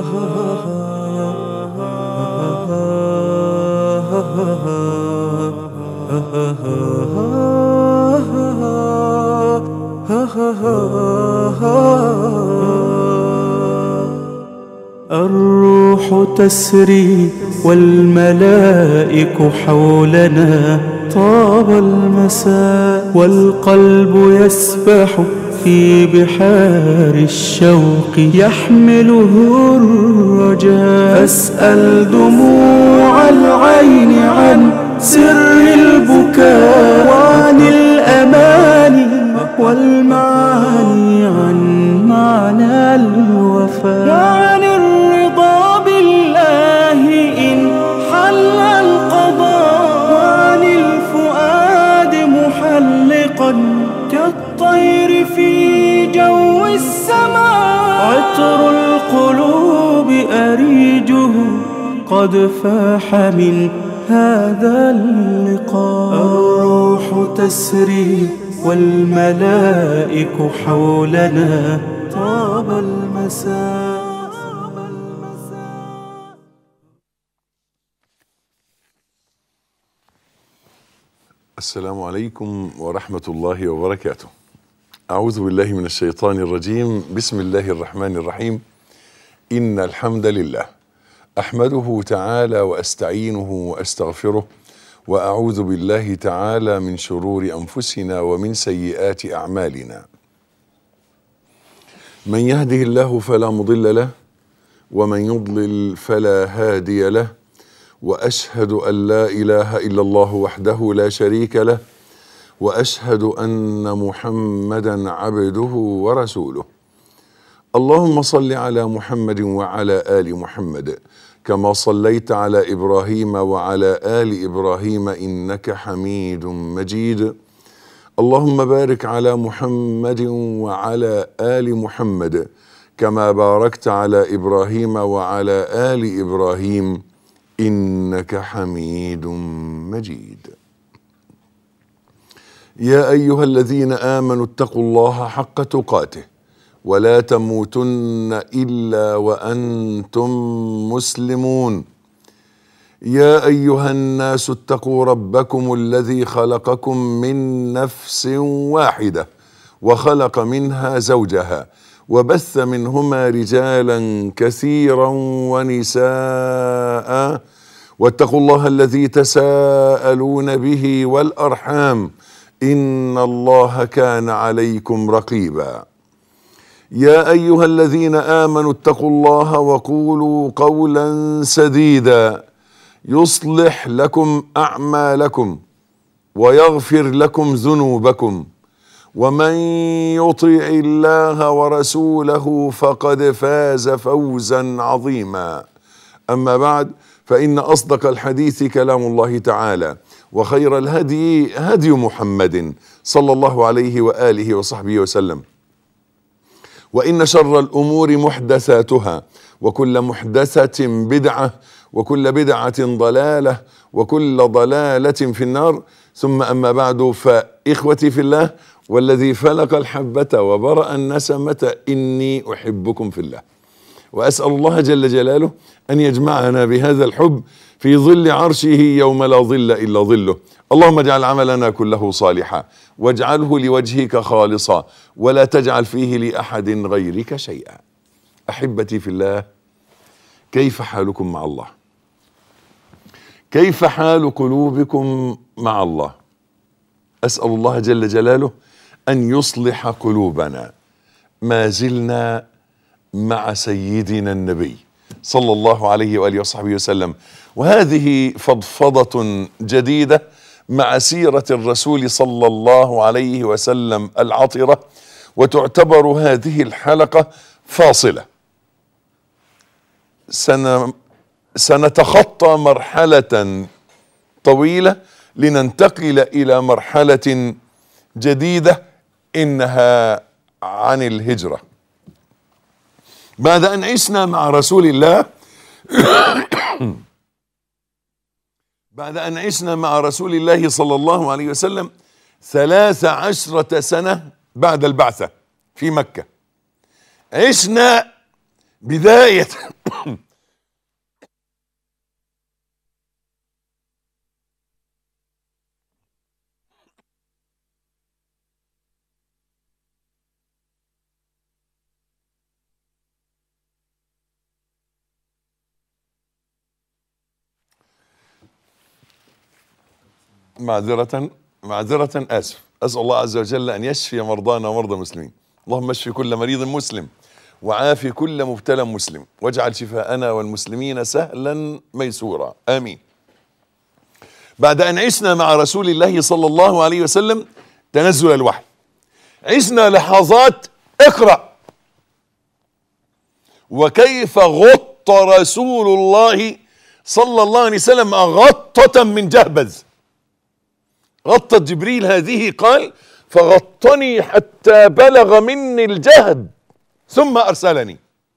الروح تسري والملائك حولنا طاب المساء والقلب يسبح في بحار الشوق يحمله الرجاء أسأل دموع العين عن سر البكاء وعن الأماني والمعاني عن معنى الوفاء وعن الرضا بالله إن حل القضاء وعن الفؤاد محلقا كالطير في جو السماء عطر القلوب أريجه قد فاح من هذا اللقاء الروح تسري والملائك حولنا طاب المساء السلام عليكم ورحمة الله وبركاته. أعوذ بالله من الشيطان الرجيم، بسم الله الرحمن الرحيم. إن الحمد لله أحمده تعالى وأستعينه وأستغفره وأعوذ بالله تعالى من شرور أنفسنا ومن سيئات أعمالنا. من يهده الله فلا مضل له ومن يضلل فلا هادي له. واشهد ان لا اله الا الله وحده لا شريك له واشهد ان محمدا عبده ورسوله اللهم صل على محمد وعلى ال محمد كما صليت على ابراهيم وعلى ال ابراهيم انك حميد مجيد اللهم بارك على محمد وعلى ال محمد كما باركت على ابراهيم وعلى ال ابراهيم انك حميد مجيد يا ايها الذين امنوا اتقوا الله حق تقاته ولا تموتن الا وانتم مسلمون يا ايها الناس اتقوا ربكم الذي خلقكم من نفس واحده وخلق منها زوجها وبث منهما رجالا كثيرا ونساء واتقوا الله الذي تساءلون به والارحام ان الله كان عليكم رقيبا يا ايها الذين امنوا اتقوا الله وقولوا قولا سديدا يصلح لكم اعمالكم ويغفر لكم ذنوبكم ومن يطع الله ورسوله فقد فاز فوزا عظيما اما بعد فان اصدق الحديث كلام الله تعالى وخير الهدي هدي محمد صلى الله عليه واله وصحبه وسلم وان شر الامور محدثاتها وكل محدثه بدعه وكل بدعه ضلاله وكل ضلاله في النار ثم اما بعد فاخوتي في الله والذي فلق الحبة وبرأ النسمة إني أحبكم في الله وأسأل الله جل جلاله أن يجمعنا بهذا الحب في ظل عرشه يوم لا ظل إلا ظله اللهم اجعل عملنا كله صالحا واجعله لوجهك خالصا ولا تجعل فيه لأحد غيرك شيئا أحبتي في الله كيف حالكم مع الله كيف حال قلوبكم مع الله أسأل الله جل جلاله ان يصلح قلوبنا ما زلنا مع سيدنا النبي صلى الله عليه واله وصحبه وسلم وهذه فضفضه جديده مع سيره الرسول صلى الله عليه وسلم العطره وتعتبر هذه الحلقه فاصله سن سنتخطى مرحله طويله لننتقل الى مرحله جديده انها عن الهجره بعد ان عشنا مع رسول الله بعد ان عشنا مع رسول الله صلى الله عليه وسلم ثلاث عشرة سنة بعد البعثة في مكة عشنا بداية معذرة معذرة آسف أسأل الله عز وجل أن يشفي مرضانا ومرضى المسلمين اللهم اشف كل مريض مسلم وعافي كل مبتلى مسلم واجعل شفاءنا والمسلمين سهلا ميسورا آمين بعد أن عشنا مع رسول الله صلى الله عليه وسلم تنزل الوحي عشنا لحظات اقرأ وكيف غط رسول الله صلى الله عليه وسلم غطة من جهبذ غطت جبريل هذه قال فغطني حتى بلغ مني الجهد ثم ارسلني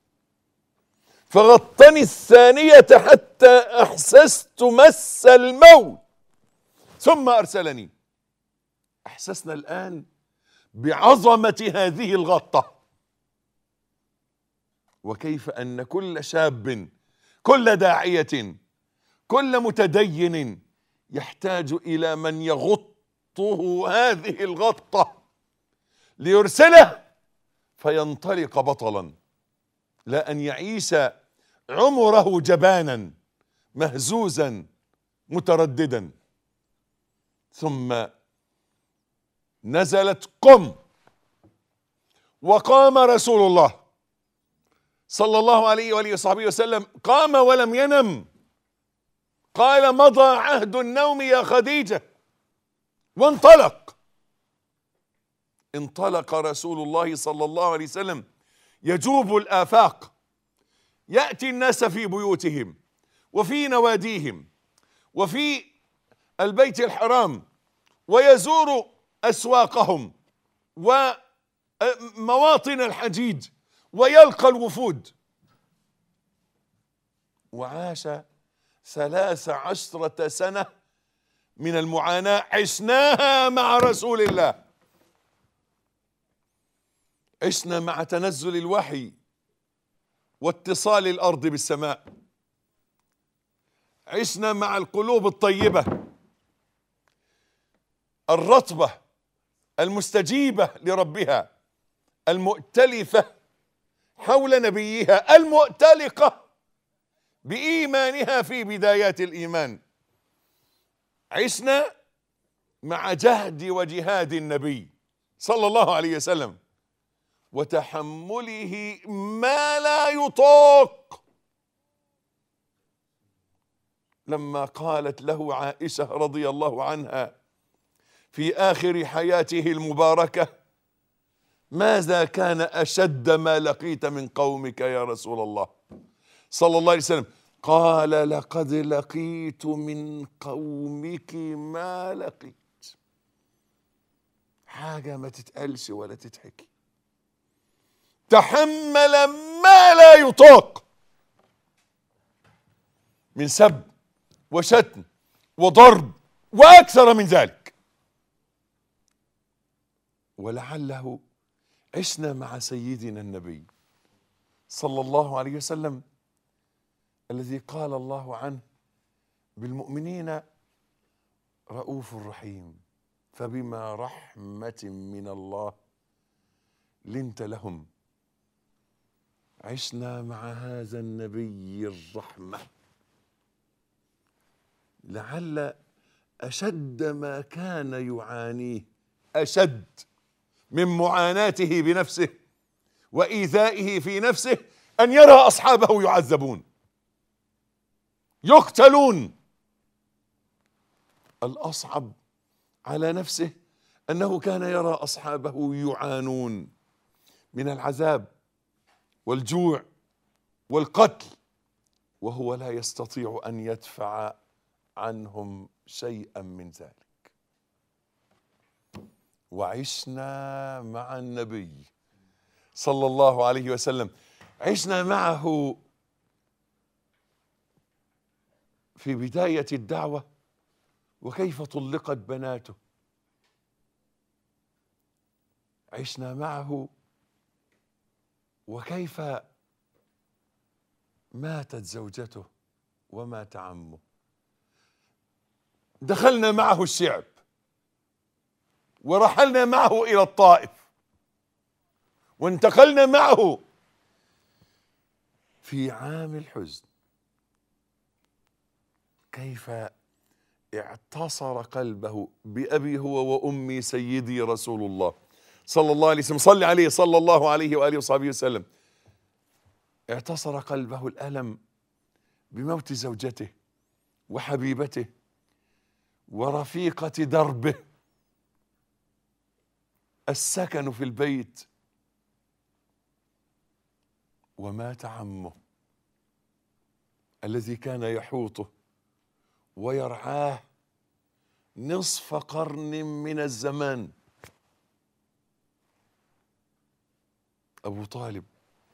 فغطني الثانية حتى احسست مس الموت ثم ارسلني احسسنا الان بعظمة هذه الغطة وكيف ان كل شاب كل داعية كل متدين يحتاج الى من يغطه هذه الغطه ليرسله فينطلق بطلا لا ان يعيش عمره جبانا مهزوزا مترددا ثم نزلت قم وقام رسول الله صلى الله عليه واله وصحبه وسلم قام ولم ينم قال مضى عهد النوم يا خديجه وانطلق انطلق رسول الله صلى الله عليه وسلم يجوب الافاق ياتي الناس في بيوتهم وفي نواديهم وفي البيت الحرام ويزور اسواقهم ومواطن الحجيج ويلقى الوفود وعاش ثلاث عشرة سنة من المعاناة عشناها مع رسول الله عشنا مع تنزل الوحي واتصال الأرض بالسماء عشنا مع القلوب الطيبة الرطبة المستجيبة لربها المؤتلفة حول نبيها المؤتلقة بايمانها في بدايات الايمان عشنا مع جهد وجهاد النبي صلى الله عليه وسلم وتحمله ما لا يطاق لما قالت له عائشه رضي الله عنها في اخر حياته المباركه ماذا كان اشد ما لقيت من قومك يا رسول الله صلى الله عليه وسلم قال لقد لقيت من قومك ما لقيت حاجة ما تتقالش ولا تتحكي تحمل ما لا يطاق من سب وشتم وضرب وأكثر من ذلك ولعله عشنا مع سيدنا النبي صلى الله عليه وسلم الذي قال الله عنه بالمؤمنين رؤوف رحيم فبما رحمة من الله لنت لهم عشنا مع هذا النبي الرحمة لعل أشد ما كان يعانيه أشد من معاناته بنفسه وإيذائه في نفسه أن يرى أصحابه يعذبون يقتلون الاصعب على نفسه انه كان يرى اصحابه يعانون من العذاب والجوع والقتل وهو لا يستطيع ان يدفع عنهم شيئا من ذلك وعشنا مع النبي صلى الله عليه وسلم عشنا معه في بداية الدعوة وكيف طلقت بناته عشنا معه وكيف ماتت زوجته ومات عمه دخلنا معه الشعب ورحلنا معه الى الطائف وانتقلنا معه في عام الحزن كيف اعتصر قلبه بأبي هو وأمي سيدي رسول الله صلى الله عليه وسلم صلي عليه صلى الله عليه وآله وصحبه وسلم اعتصر قلبه الألم بموت زوجته وحبيبته ورفيقة دربه السكن في البيت ومات عمه الذي كان يحوطه ويرعاه نصف قرن من الزمان ابو طالب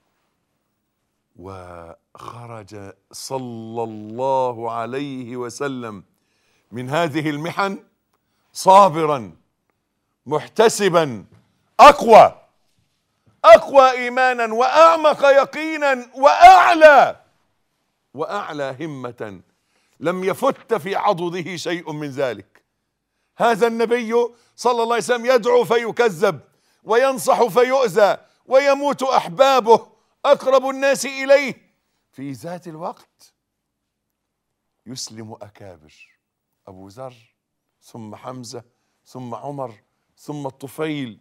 وخرج صلى الله عليه وسلم من هذه المحن صابرا محتسبا اقوى اقوى ايمانا واعمق يقينا واعلى واعلى همه لم يفت في عضده شيء من ذلك هذا النبي صلى الله عليه وسلم يدعو فيكذب وينصح فيؤذى ويموت احبابه اقرب الناس اليه في ذات الوقت يسلم اكابر ابو ذر ثم حمزه ثم عمر ثم الطفيل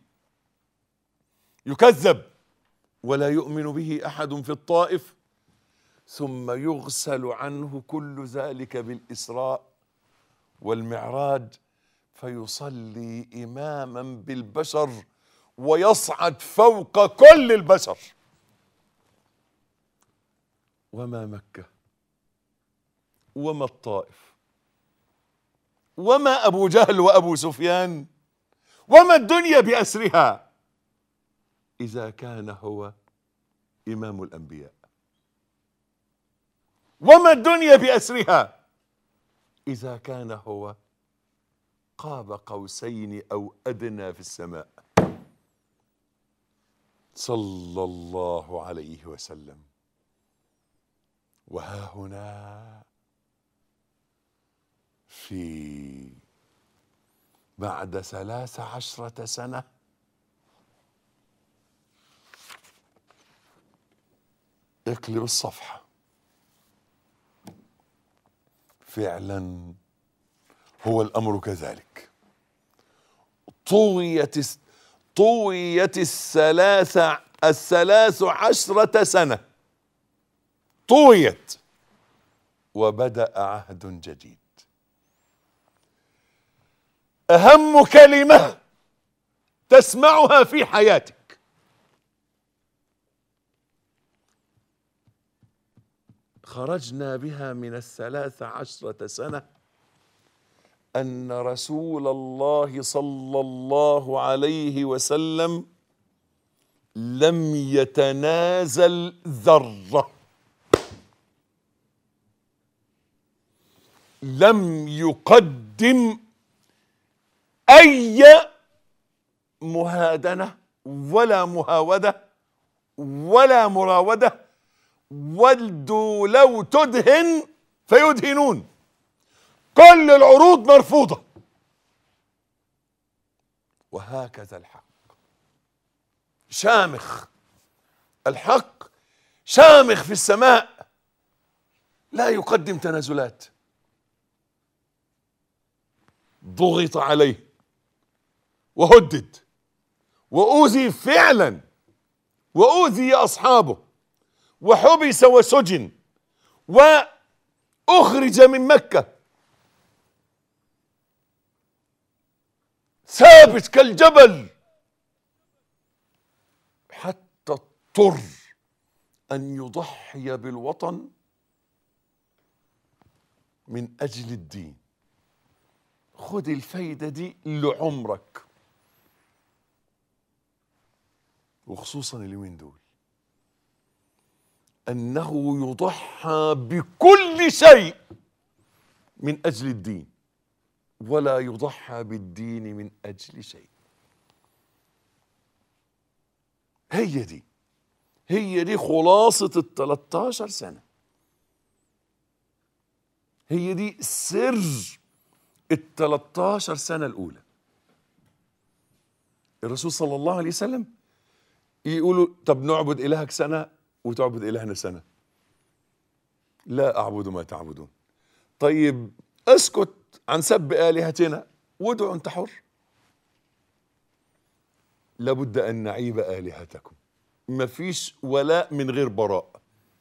يكذب ولا يؤمن به احد في الطائف ثم يغسل عنه كل ذلك بالاسراء والمعراج فيصلي اماما بالبشر ويصعد فوق كل البشر وما مكه وما الطائف وما ابو جهل وابو سفيان وما الدنيا باسرها اذا كان هو امام الانبياء وما الدنيا باسرها اذا كان هو قاب قوسين او ادنى في السماء صلى الله عليه وسلم وها هنا في بعد ثلاث عشرة سنة اقلب الصفحة فعلا هو الأمر كذلك طويت الس- طويت الثلاث الثلاث عشرة سنة طويت وبدأ عهد جديد أهم كلمة تسمعها في حياتك خرجنا بها من الثلاث عشرة سنة أن رسول الله صلى الله عليه وسلم لم يتنازل ذرة لم يقدم أي مهادنة ولا مهاودة ولا مراودة ودوا لو تدهن فيدهنون كل العروض مرفوضة وهكذا الحق شامخ الحق شامخ في السماء لا يقدم تنازلات ضغط عليه وهدد وأوذي فعلا وأوذي أصحابه وحبس وسجن وأخرج من مكة ثابت كالجبل حتى اضطر أن يضحي بالوطن من أجل الدين خد الفايدة دي لعمرك وخصوصا اليومين دول أنه يضحى بكل شيء من أجل الدين ولا يضحى بالدين من أجل شيء هي دي هي دي خلاصة ال 13 سنة هي دي سر ال 13 سنة الأولى الرسول صلى الله عليه وسلم يقولوا طب نعبد إلهك سنة وتعبد إلهنا سنة لا أعبد ما تعبدون طيب اسكت عن سب آلهتنا وادعوا أنت حر لابد أن نعيب آلهتكم مفيش ولاء من غير براء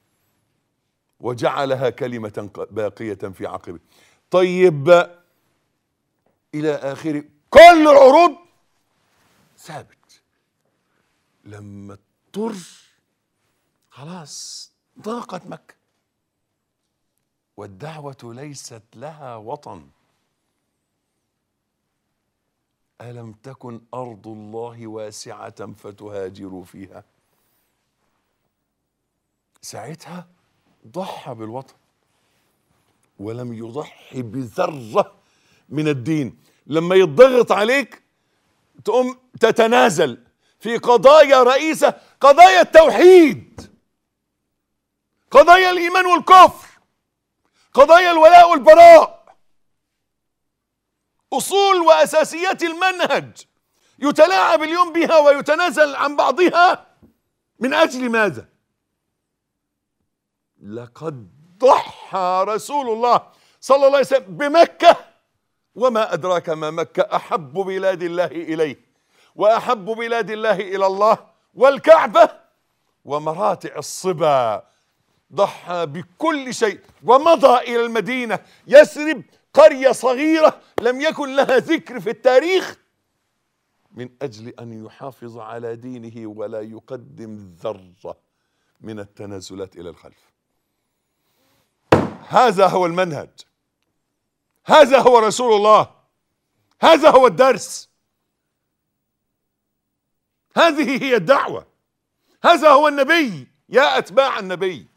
وجعلها كلمة باقية في عقبه طيب إلى آخره كل العروض ثابت لما اضطر خلاص ضاقت مكة والدعوة ليست لها وطن ألم تكن أرض الله واسعة فتهاجروا فيها ساعتها ضحى بالوطن ولم يضحي بذرة من الدين لما يضغط عليك تقوم تتنازل في قضايا رئيسة قضايا التوحيد قضايا الإيمان والكفر قضايا الولاء والبراء أصول وأساسيات المنهج يتلاعب اليوم بها ويتنازل عن بعضها من أجل ماذا؟ لقد ضحى رسول الله صلى الله عليه وسلم بمكة وما أدراك ما مكة أحب بلاد الله إليه وأحب بلاد الله إلى الله والكعبة ومراتع الصبا ضحى بكل شيء ومضى إلى المدينة يسرب قرية صغيرة لم يكن لها ذكر في التاريخ من أجل أن يحافظ على دينه ولا يقدم ذرة من التنازلات إلى الخلف هذا هو المنهج هذا هو رسول الله هذا هو الدرس هذه هي الدعوة هذا هو النبي يا أتباع النبي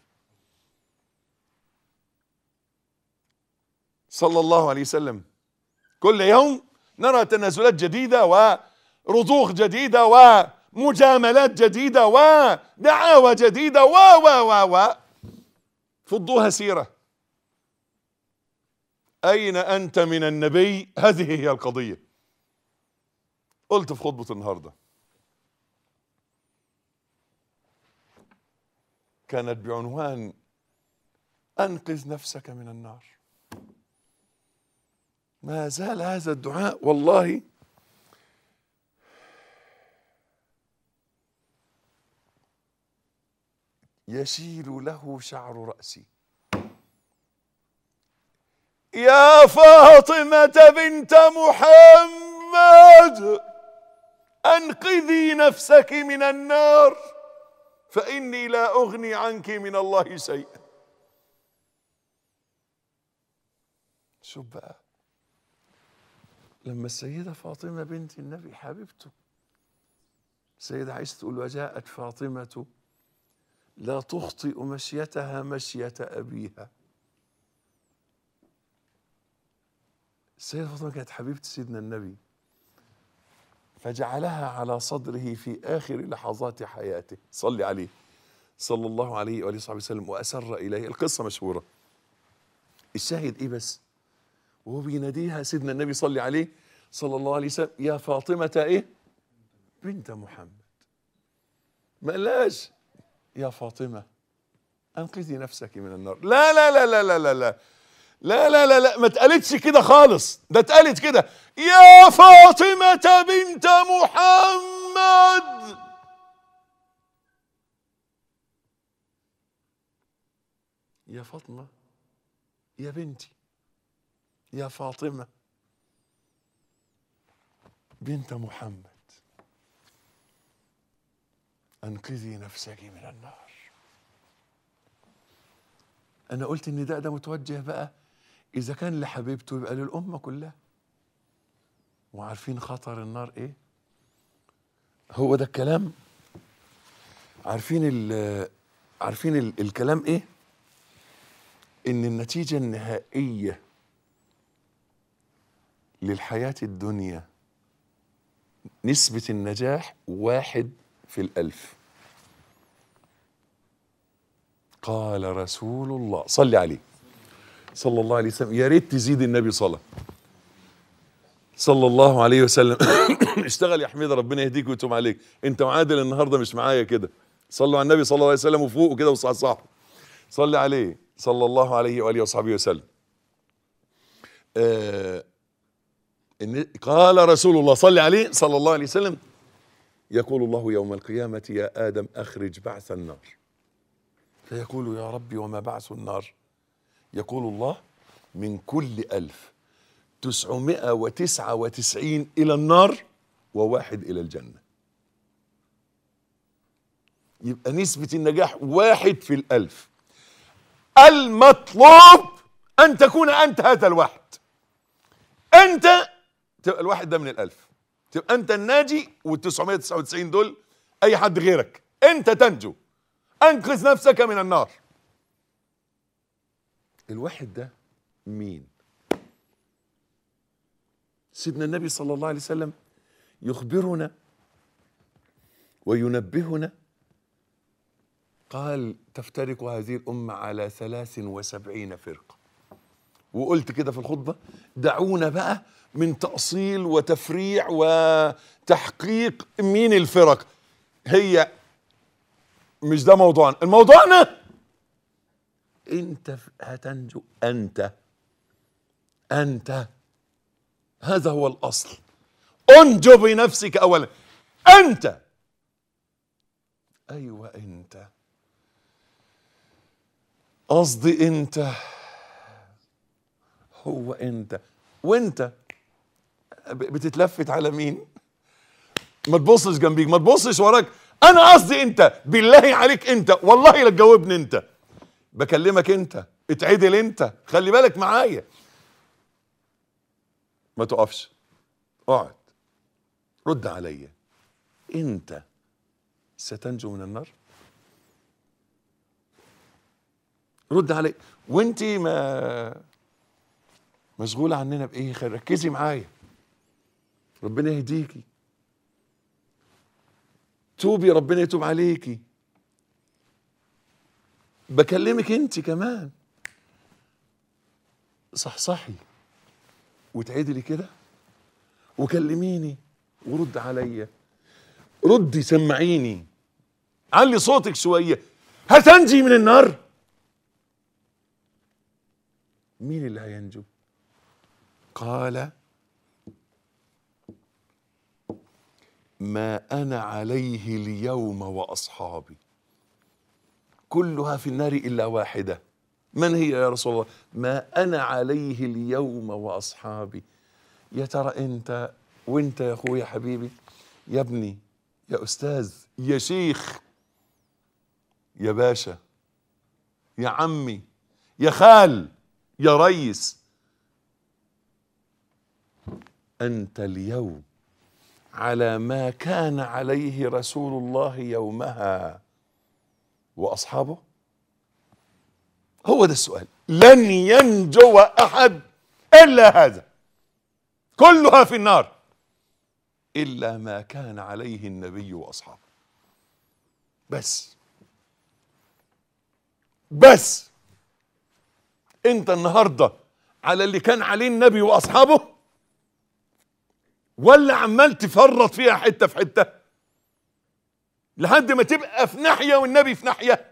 صلى الله عليه وسلم كل يوم نرى تنازلات جديدة ورضوخ جديدة ومجاملات جديدة ودعاوى جديدة و و و و فضوها سيرة أين أنت من النبي هذه هي القضية قلت في خطبة النهاردة كانت بعنوان أنقذ نفسك من النار ما زال هذا الدعاء والله يشيل له شعر رأسي يا فاطمة بنت محمد أنقذي نفسك من النار فإني لا أغني عنك من الله شيئا شوف بقى لما السيدة فاطمة بنت النبي حبيبته السيدة عائشة تقول وجاءت فاطمة لا تخطئ مشيتها مشية أبيها السيدة فاطمة كانت حبيبة سيدنا النبي فجعلها على صدره في آخر لحظات حياته صلي عليه صلى الله عليه وآله وصحبه وسلم وأسر إليه القصة مشهورة الشاهد إيه بس وهو بيناديها سيدنا النبي صلي عليه صلى الله عليه وسلم يا فاطمة إيه بنت محمد ما قالهاش يا فاطمة أنقذي نفسك من النار لا لا لا لا لا لا لا لا لا لا لا ما اتقالتش كده خالص ده اتقالت كده يا فاطمة بنت محمد يا فاطمة يا بنتي يا فاطمة بنت محمد أنقذي نفسك من النار أنا قلت إن ده ده متوجه بقى إذا كان لحبيبته يبقى للأمة كلها وعارفين خطر النار إيه؟ هو ده الكلام عارفين ال عارفين ال الكلام إيه؟ إن النتيجة النهائية للحياة الدنيا نسبة النجاح واحد في الألف قال رسول الله صلي عليه صلى الله عليه وسلم يا ريت تزيد النبي صلاه صلى الله عليه وسلم اشتغل يا حميد ربنا يهديك ويتوب عليك انت وعادل النهارده مش معايا كده صلوا على النبي صلى الله عليه وسلم وفوق كده وصحصحوا صلي عليه صلى الله عليه واله وصحبه وسلم آه إن قال رسول الله صلى عليه صلى الله عليه وسلم يقول الله يوم القيامة يا آدم أخرج بعث النار فيقول يا ربي وما بعث النار يقول الله من كل ألف تسعمائة وتسعة وتسعين إلى النار وواحد إلى الجنة يبقى نسبة النجاح واحد في الألف المطلوب أن تكون أنت هذا الواحد أنت تبقى الواحد ده من الألف تبقى أنت الناجي وال999 دول أي حد غيرك أنت تنجو أنقذ نفسك من النار الواحد ده مين سيدنا النبي صلى الله عليه وسلم يخبرنا وينبهنا قال تفترق هذه الأمة على ثلاث وسبعين فرقة وقلت كده في الخطبة دعونا بقى من تأصيل وتفريع وتحقيق مين الفرق هي مش ده موضوعنا الموضوعنا انت هتنجو انت انت هذا هو الاصل انجو بنفسك اولا انت ايوه انت قصدي انت هو انت وانت بتتلفت على مين ما تبصش جنبيك ما تبصش وراك انا قصدي انت بالله عليك انت والله لا تجاوبني انت بكلمك انت اتعدل انت خلي بالك معايا ما تقفش اقعد رد عليا انت ستنجو من النار رد علي وانت ما مشغولة عننا بايه خير ركزي معايا ربنا يهديكي توبي ربنا يتوب عليكي بكلمك انت كمان صحصحي وتعدلي كده وكلميني ورد عليا ردي سمعيني علي صوتك شويه هتنجي من النار مين اللي هينجو قال ما انا عليه اليوم واصحابي كلها في النار الا واحده من هي يا رسول الله ما انا عليه اليوم واصحابي يا ترى انت وانت يا اخويا حبيبي يا ابني يا استاذ يا شيخ يا باشا يا عمي يا خال يا ريس انت اليوم على ما كان عليه رسول الله يومها واصحابه هو ده السؤال لن ينجو احد الا هذا كلها في النار الا ما كان عليه النبي واصحابه بس بس انت النهارده على اللي كان عليه النبي واصحابه ولا عمال تفرط فيها حته في حته لحد ما تبقى في ناحيه والنبي في ناحيه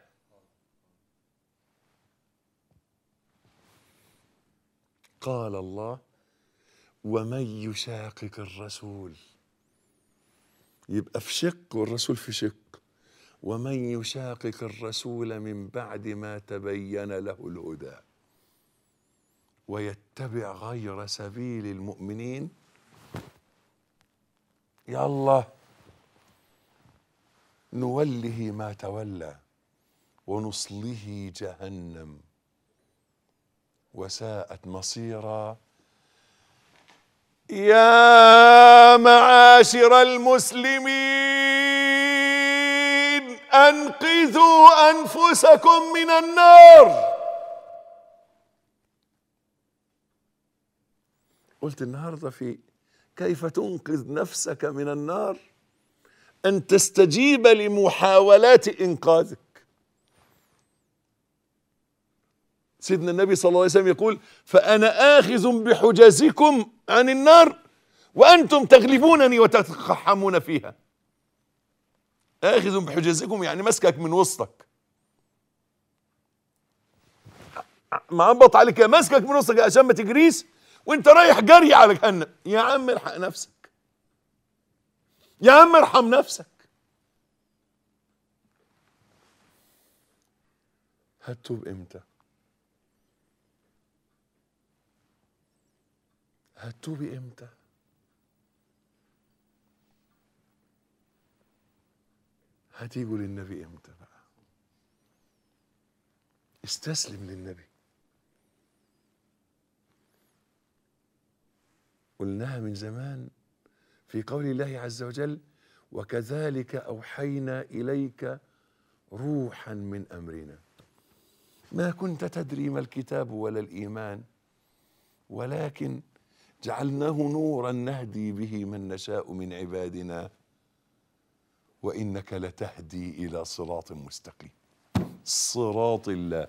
قال الله ومن يشاقق الرسول يبقى في شق والرسول في شق ومن يشاقق الرسول من بعد ما تبين له الهدى ويتبع غير سبيل المؤمنين يا الله نوله ما تولى ونصله جهنم وساءت مصيرا يا معاشر المسلمين انقذوا انفسكم من النار قلت النهارده في كيف تنقذ نفسك من النار ان تستجيب لمحاولات انقاذك سيدنا النبي صلى الله عليه وسلم يقول فأنا آخذ بحجزكم عن النار وأنتم تغلبونني وتتقحمون فيها آخذ بحجزكم يعني مسكك من وسطك معبط عليك يا ماسكك من وسطك عشان ما تجريش وانت رايح جري على جهنم يا عم الحق نفسك يا عم ارحم نفسك هتتوب امتى هتتوبي امتى هتيجوا للنبي امتى بقى استسلم للنبي قلناها من زمان في قول الله عز وجل وكذلك اوحينا اليك روحا من امرنا ما كنت تدري ما الكتاب ولا الايمان ولكن جعلناه نورا نهدي به من نشاء من عبادنا وانك لتهدي الى صراط مستقيم صراط الله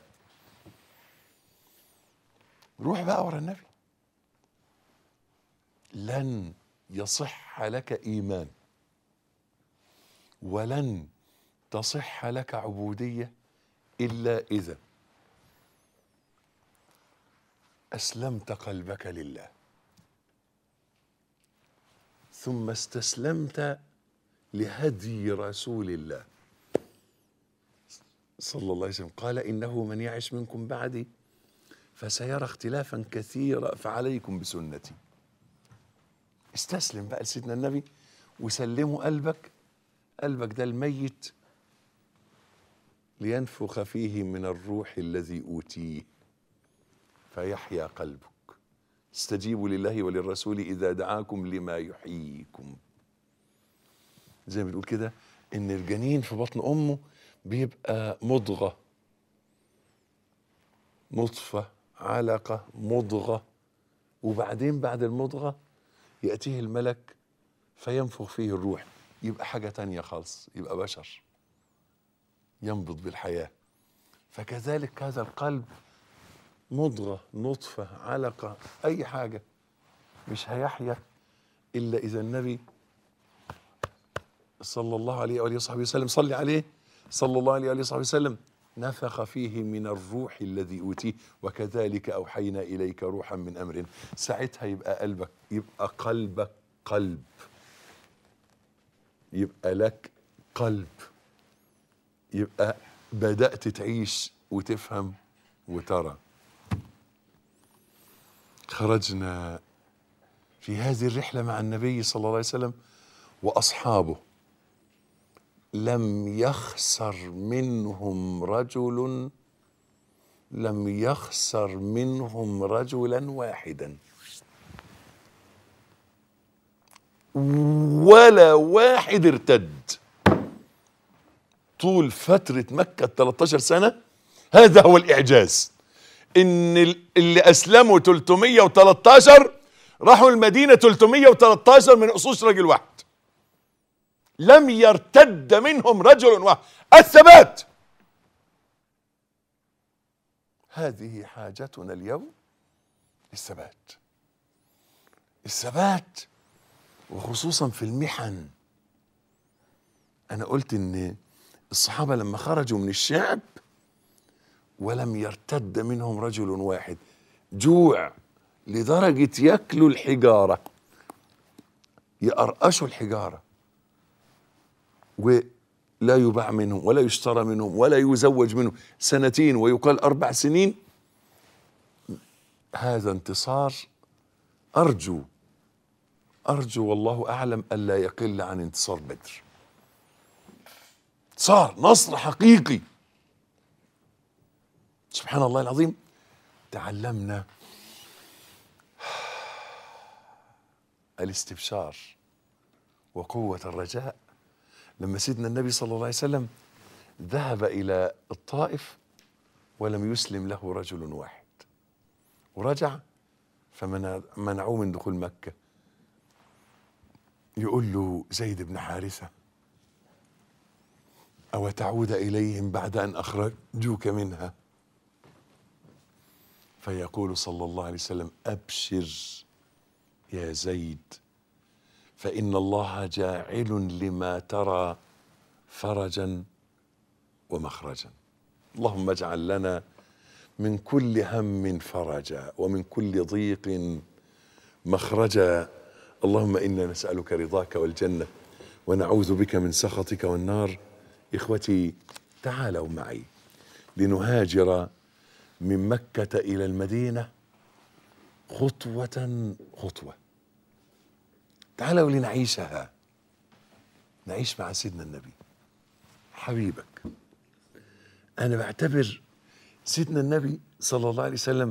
روح بقى ورا النبي لن يصح لك ايمان ولن تصح لك عبوديه الا اذا اسلمت قلبك لله ثم استسلمت لهدي رسول الله صلى الله عليه وسلم قال انه من يعش منكم بعدي فسيرى اختلافا كثيرا فعليكم بسنتي استسلم بقى لسيدنا النبي وسلمه قلبك قلبك ده الميت لينفخ فيه من الروح الذي اوتيه فيحيا قلبك استجيبوا لله وللرسول اذا دعاكم لما يحييكم زي ما بنقول كده ان الجنين في بطن امه بيبقى مضغه نطفه علقه مضغه وبعدين بعد المضغه ياتيه الملك فينفخ فيه الروح يبقى حاجه تانية خالص يبقى بشر ينبض بالحياه فكذلك هذا القلب مضغه نطفه علقه اي حاجه مش هيحيا الا اذا النبي صلى الله عليه واله وصحبه وسلم صلي عليه صلى الله عليه واله وصحبه وسلم نفخ فيه من الروح الذي اوتيه وكذلك اوحينا اليك روحا من امرنا ساعتها يبقى قلبك يبقى قلبك قلب يبقى لك قلب يبقى بدات تعيش وتفهم وترى خرجنا في هذه الرحله مع النبي صلى الله عليه وسلم واصحابه لم يخسر منهم رجل لم يخسر منهم رجلا واحدا ولا واحد ارتد طول فترة مكة 13 سنة هذا هو الإعجاز إن اللي أسلموا 313 راحوا المدينة 313 من أصوص رجل واحد لم يرتد منهم رجل واحد الثبات هذه حاجتنا اليوم الثبات الثبات وخصوصا في المحن انا قلت ان الصحابه لما خرجوا من الشعب ولم يرتد منهم رجل واحد جوع لدرجه ياكلوا الحجاره يقرقشوا الحجاره ولا يباع منهم ولا يشترى منهم ولا يزوج منهم سنتين ويقال أربع سنين هذا انتصار أرجو أرجو والله أعلم ألا يقل عن انتصار بدر صار نصر حقيقي سبحان الله العظيم تعلمنا الاستبشار وقوة الرجاء لما سيدنا النبي صلى الله عليه وسلم ذهب الى الطائف ولم يسلم له رجل واحد ورجع فمنعوه من دخول مكه يقول له زيد بن حارثه او تعود اليهم بعد ان اخرجوك منها فيقول صلى الله عليه وسلم ابشر يا زيد فان الله جاعل لما ترى فرجا ومخرجا اللهم اجعل لنا من كل هم فرجا ومن كل ضيق مخرجا اللهم انا نسالك رضاك والجنه ونعوذ بك من سخطك والنار اخوتي تعالوا معي لنهاجر من مكه الى المدينه خطوه خطوه تعالوا لنعيشها نعيش مع سيدنا النبي حبيبك انا بعتبر سيدنا النبي صلى الله عليه وسلم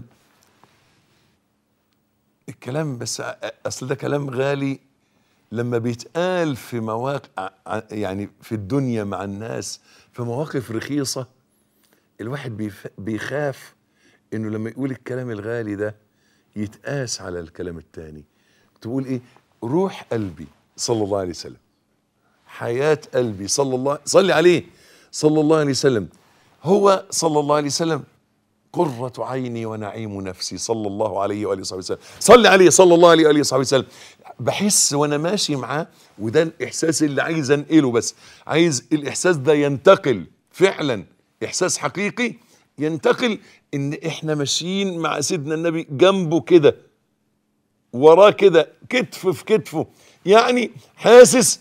الكلام بس اصل ده كلام غالي لما بيتقال في مواقع يعني في الدنيا مع الناس في مواقف رخيصه الواحد بيف- بيخاف انه لما يقول الكلام الغالي ده يتقاس على الكلام التاني تقول ايه روح قلبي صلى الله عليه وسلم حياة قلبي صلى الله صلي عليه صلى الله عليه وسلم هو صلى الله عليه وسلم قرة عيني ونعيم نفسي صلى الله عليه وآله وصحبه وسلم صلي عليه صلى الله عليه وآله وصحبه وسلم بحس وانا ماشي معاه وده الاحساس اللي عايز انقله بس عايز الاحساس ده ينتقل فعلا احساس حقيقي ينتقل ان احنا ماشيين مع سيدنا النبي جنبه كده وراه كده كتف في كتفه يعني حاسس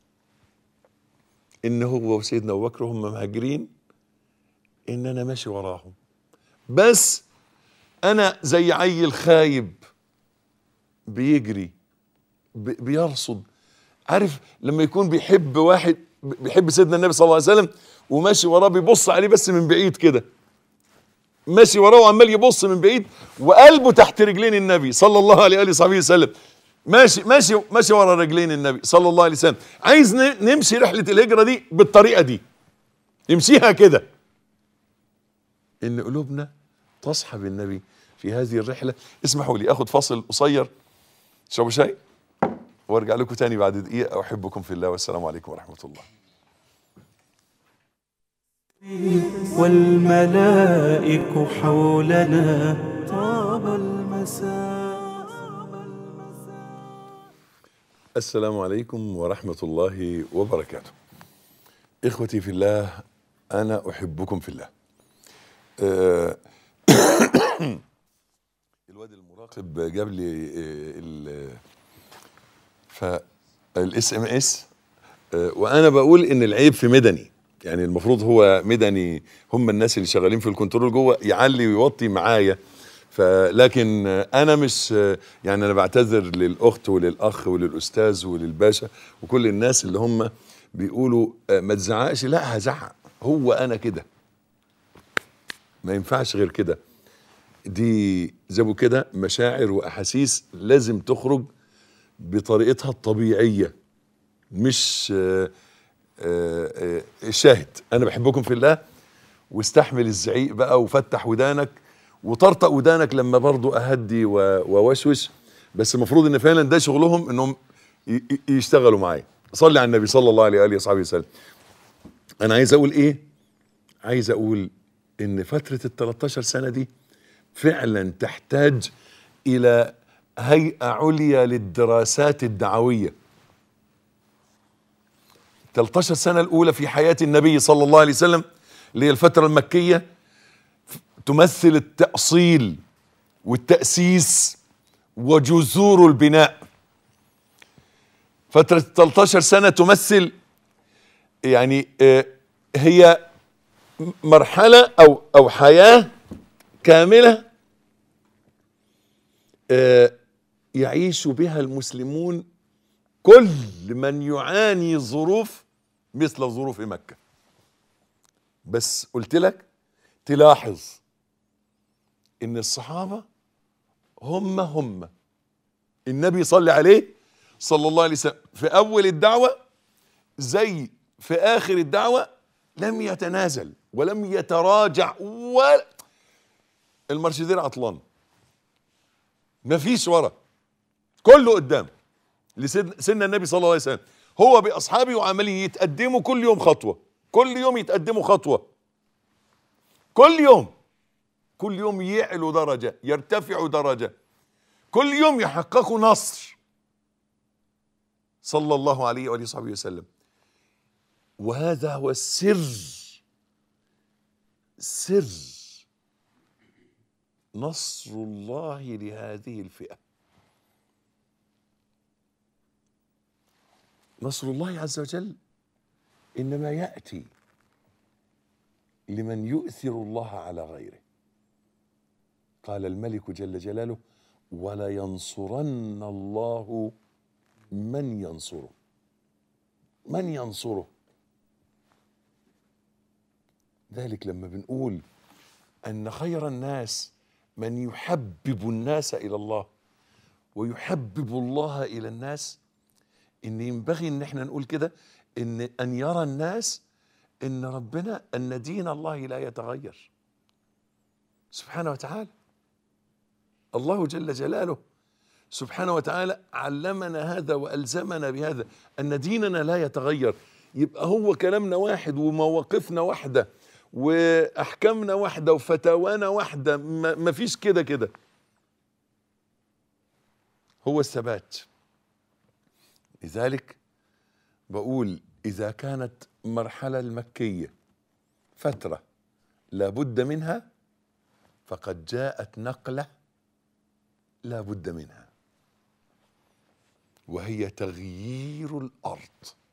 ان هو وسيدنا ابو بكر هم مهاجرين ان انا ماشي وراهم بس انا زي عيل خايب بيجري ب- بيرصد عارف لما يكون بيحب واحد بيحب سيدنا النبي صلى الله عليه وسلم وماشي وراه بيبص عليه بس من بعيد كده ماشي وراه وعمال يبص من بعيد وقلبه تحت رجلين النبي صلى الله عليه واله وصحبه وسلم ماشي ماشي ماشي ورا رجلين النبي صلى الله عليه وسلم عايز ن- نمشي رحله الهجره دي بالطريقه دي نمشيها كده ان قلوبنا تصحب النبي في هذه الرحله اسمحوا لي اخذ فاصل قصير اشربوا شاي وارجع لكم تاني بعد دقيقه احبكم في الله والسلام عليكم ورحمه الله والملائك حولنا طاب المساء السلام عليكم ورحمة الله وبركاته. إخوتي في الله أنا أحبكم في الله. آه، الواد المراقب جاب لي ال فالاس ام اس وانا بقول ان العيب في مدني يعني المفروض هو مدني هم الناس اللي شغالين في الكنترول جوه يعلي ويوطي معايا فلكن انا مش يعني انا بعتذر للاخت وللاخ وللاستاذ وللباشا وكل الناس اللي هم بيقولوا آه، ما تزعقش لا هزعق هو انا كده ما ينفعش غير كده دي زي ما كده مشاعر واحاسيس لازم تخرج بطريقتها الطبيعيه مش آه، آه، آه، شاهد انا بحبكم في الله واستحمل الزعيق بقى وفتح ودانك وطرطق ودانك لما برضو اهدي و- ووشوش بس المفروض ان فعلا ده شغلهم انهم ي- ي- يشتغلوا معايا صلي على النبي صلى الله عليه واله وصحبه وسلم انا عايز اقول ايه عايز اقول ان فتره ال 13 سنه دي فعلا تحتاج الى هيئه عليا للدراسات الدعويه 13 سنة الأولى في حياة النبي صلى الله عليه وسلم اللي هي الفترة المكية تمثل التأصيل والتأسيس وجذور البناء فترة 13 سنة تمثل يعني آه، هي مرحلة أو أو حياة كاملة آه، يعيش بها المسلمون كل من يعاني ظروف مثل ظروف مكة بس قلت لك تلاحظ ان الصحابة هم هم النبي صلى عليه صلى الله عليه وسلم في اول الدعوة زي في اخر الدعوة لم يتنازل ولم يتراجع ولا المرشدين عطلان مفيش ورا كله قدام لسيدنا سيدنا النبي صلى الله عليه وسلم هو باصحابه وعمالين يتقدموا كل يوم خطوه كل يوم يتقدموا خطوه كل يوم كل يوم يعلوا درجة يرتفعوا درجة كل يوم يحققوا نصر صلى الله عليه وآله وصحبه وسلم وهذا هو السر سر نصر الله لهذه الفئة نصر الله عز وجل إنما يأتي لمن يؤثر الله على غيره قال الملك جل جلاله ولا ينصرن الله من ينصره من ينصره ذلك لما بنقول ان خير الناس من يحبب الناس الى الله ويحبب الله الى الناس ان ينبغي ان احنا نقول كده ان ان يرى الناس ان ربنا ان دين الله لا يتغير سبحانه وتعالى الله جل جلاله سبحانه وتعالى علمنا هذا والزمنا بهذا ان ديننا لا يتغير يبقى هو كلامنا واحد ومواقفنا واحده واحكامنا واحده وفتاوانا واحده ما ما فيش كده كده هو الثبات لذلك بقول اذا كانت مرحله المكيه فتره لابد منها فقد جاءت نقله لا بد منها وهي تغيير الارض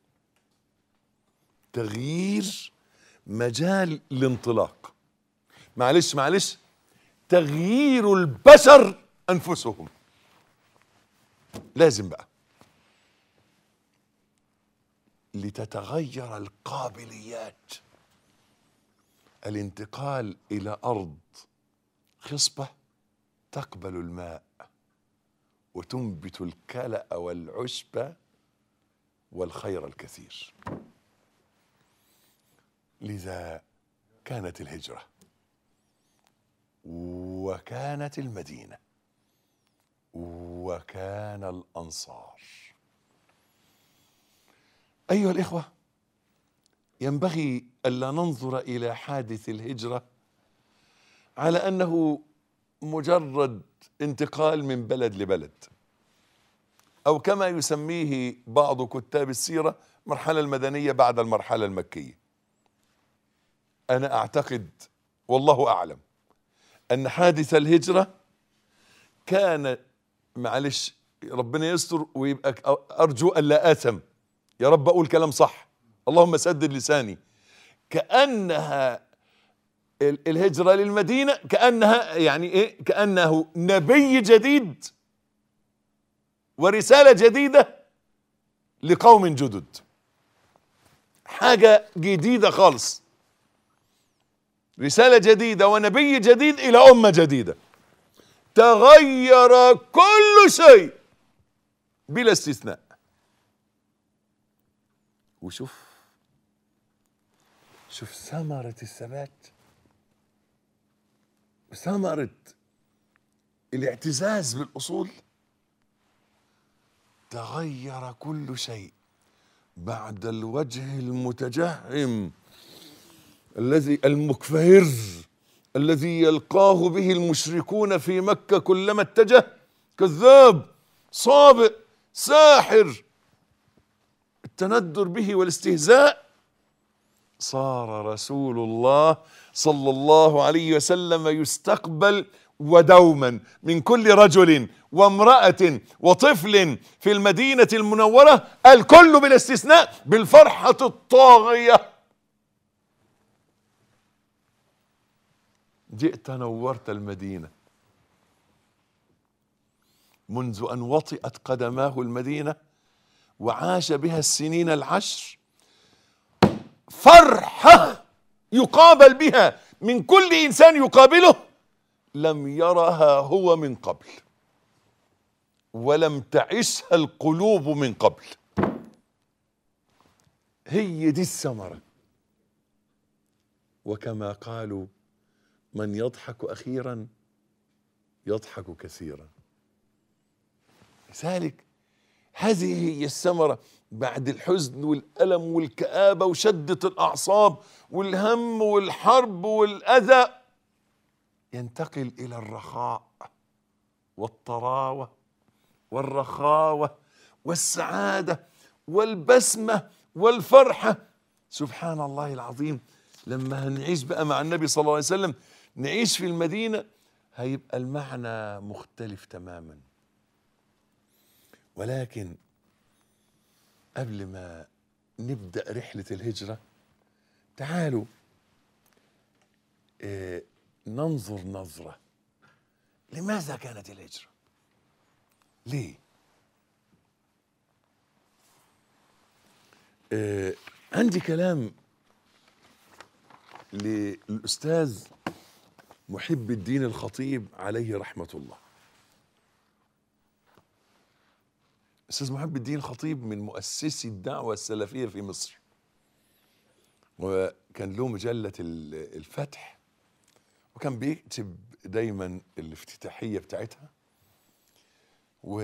تغيير مجال الانطلاق معلش معلش تغيير البشر انفسهم لازم بقى لتتغير القابليات الانتقال الى ارض خصبه تقبل الماء وتنبت الكلأ والعشب والخير الكثير لذا كانت الهجرة وكانت المدينة وكان الأنصار أيها الإخوة ينبغي ألا ننظر إلى حادث الهجرة على أنه مجرد انتقال من بلد لبلد او كما يسميه بعض كتاب السيره المرحله المدنيه بعد المرحله المكيه انا اعتقد والله اعلم ان حادث الهجره كان معلش ربنا يستر ويبقى ارجو الا اثم يا رب اقول كلام صح اللهم سدد لساني كانها الهجرة للمدينة كأنها يعني إيه كأنه نبي جديد ورسالة جديدة لقوم جدد حاجة جديدة خالص رسالة جديدة ونبي جديد إلى أمة جديدة تغير كل شيء بلا استثناء وشوف شوف ثمرة الثبات ثمرة الاعتزاز بالأصول تغير كل شيء بعد الوجه المتجهم الذي المكفهر الذي يلقاه به المشركون في مكة كلما اتجه كذاب صابئ ساحر التندر به والاستهزاء صار رسول الله صلى الله عليه وسلم يستقبل ودوما من كل رجل وامرأة وطفل في المدينة المنورة الكل بلا استثناء بالفرحة الطاغية جئت نورت المدينة منذ أن وطئت قدماه المدينة وعاش بها السنين العشر فرحة يقابل بها من كل انسان يقابله لم يرها هو من قبل ولم تعشها القلوب من قبل هي دي الثمره وكما قالوا من يضحك اخيرا يضحك كثيرا لذلك هذه هي الثمره بعد الحزن والألم والكآبة وشدة الأعصاب والهم والحرب والأذى ينتقل الى الرخاء والطراوه والرخاوه والسعاده والبسمه والفرحه سبحان الله العظيم لما هنعيش بقى مع النبي صلى الله عليه وسلم نعيش في المدينه هيبقى المعنى مختلف تماما ولكن قبل ما نبدا رحله الهجره تعالوا آه، ننظر نظره لماذا كانت الهجره ليه آه، عندي كلام للاستاذ محب الدين الخطيب عليه رحمه الله استاذ محب الدين الخطيب من مؤسسي الدعوه السلفيه في مصر وكان له مجله ال- الفتح وكان بيكتب دايما الافتتاحيه بتاعتها و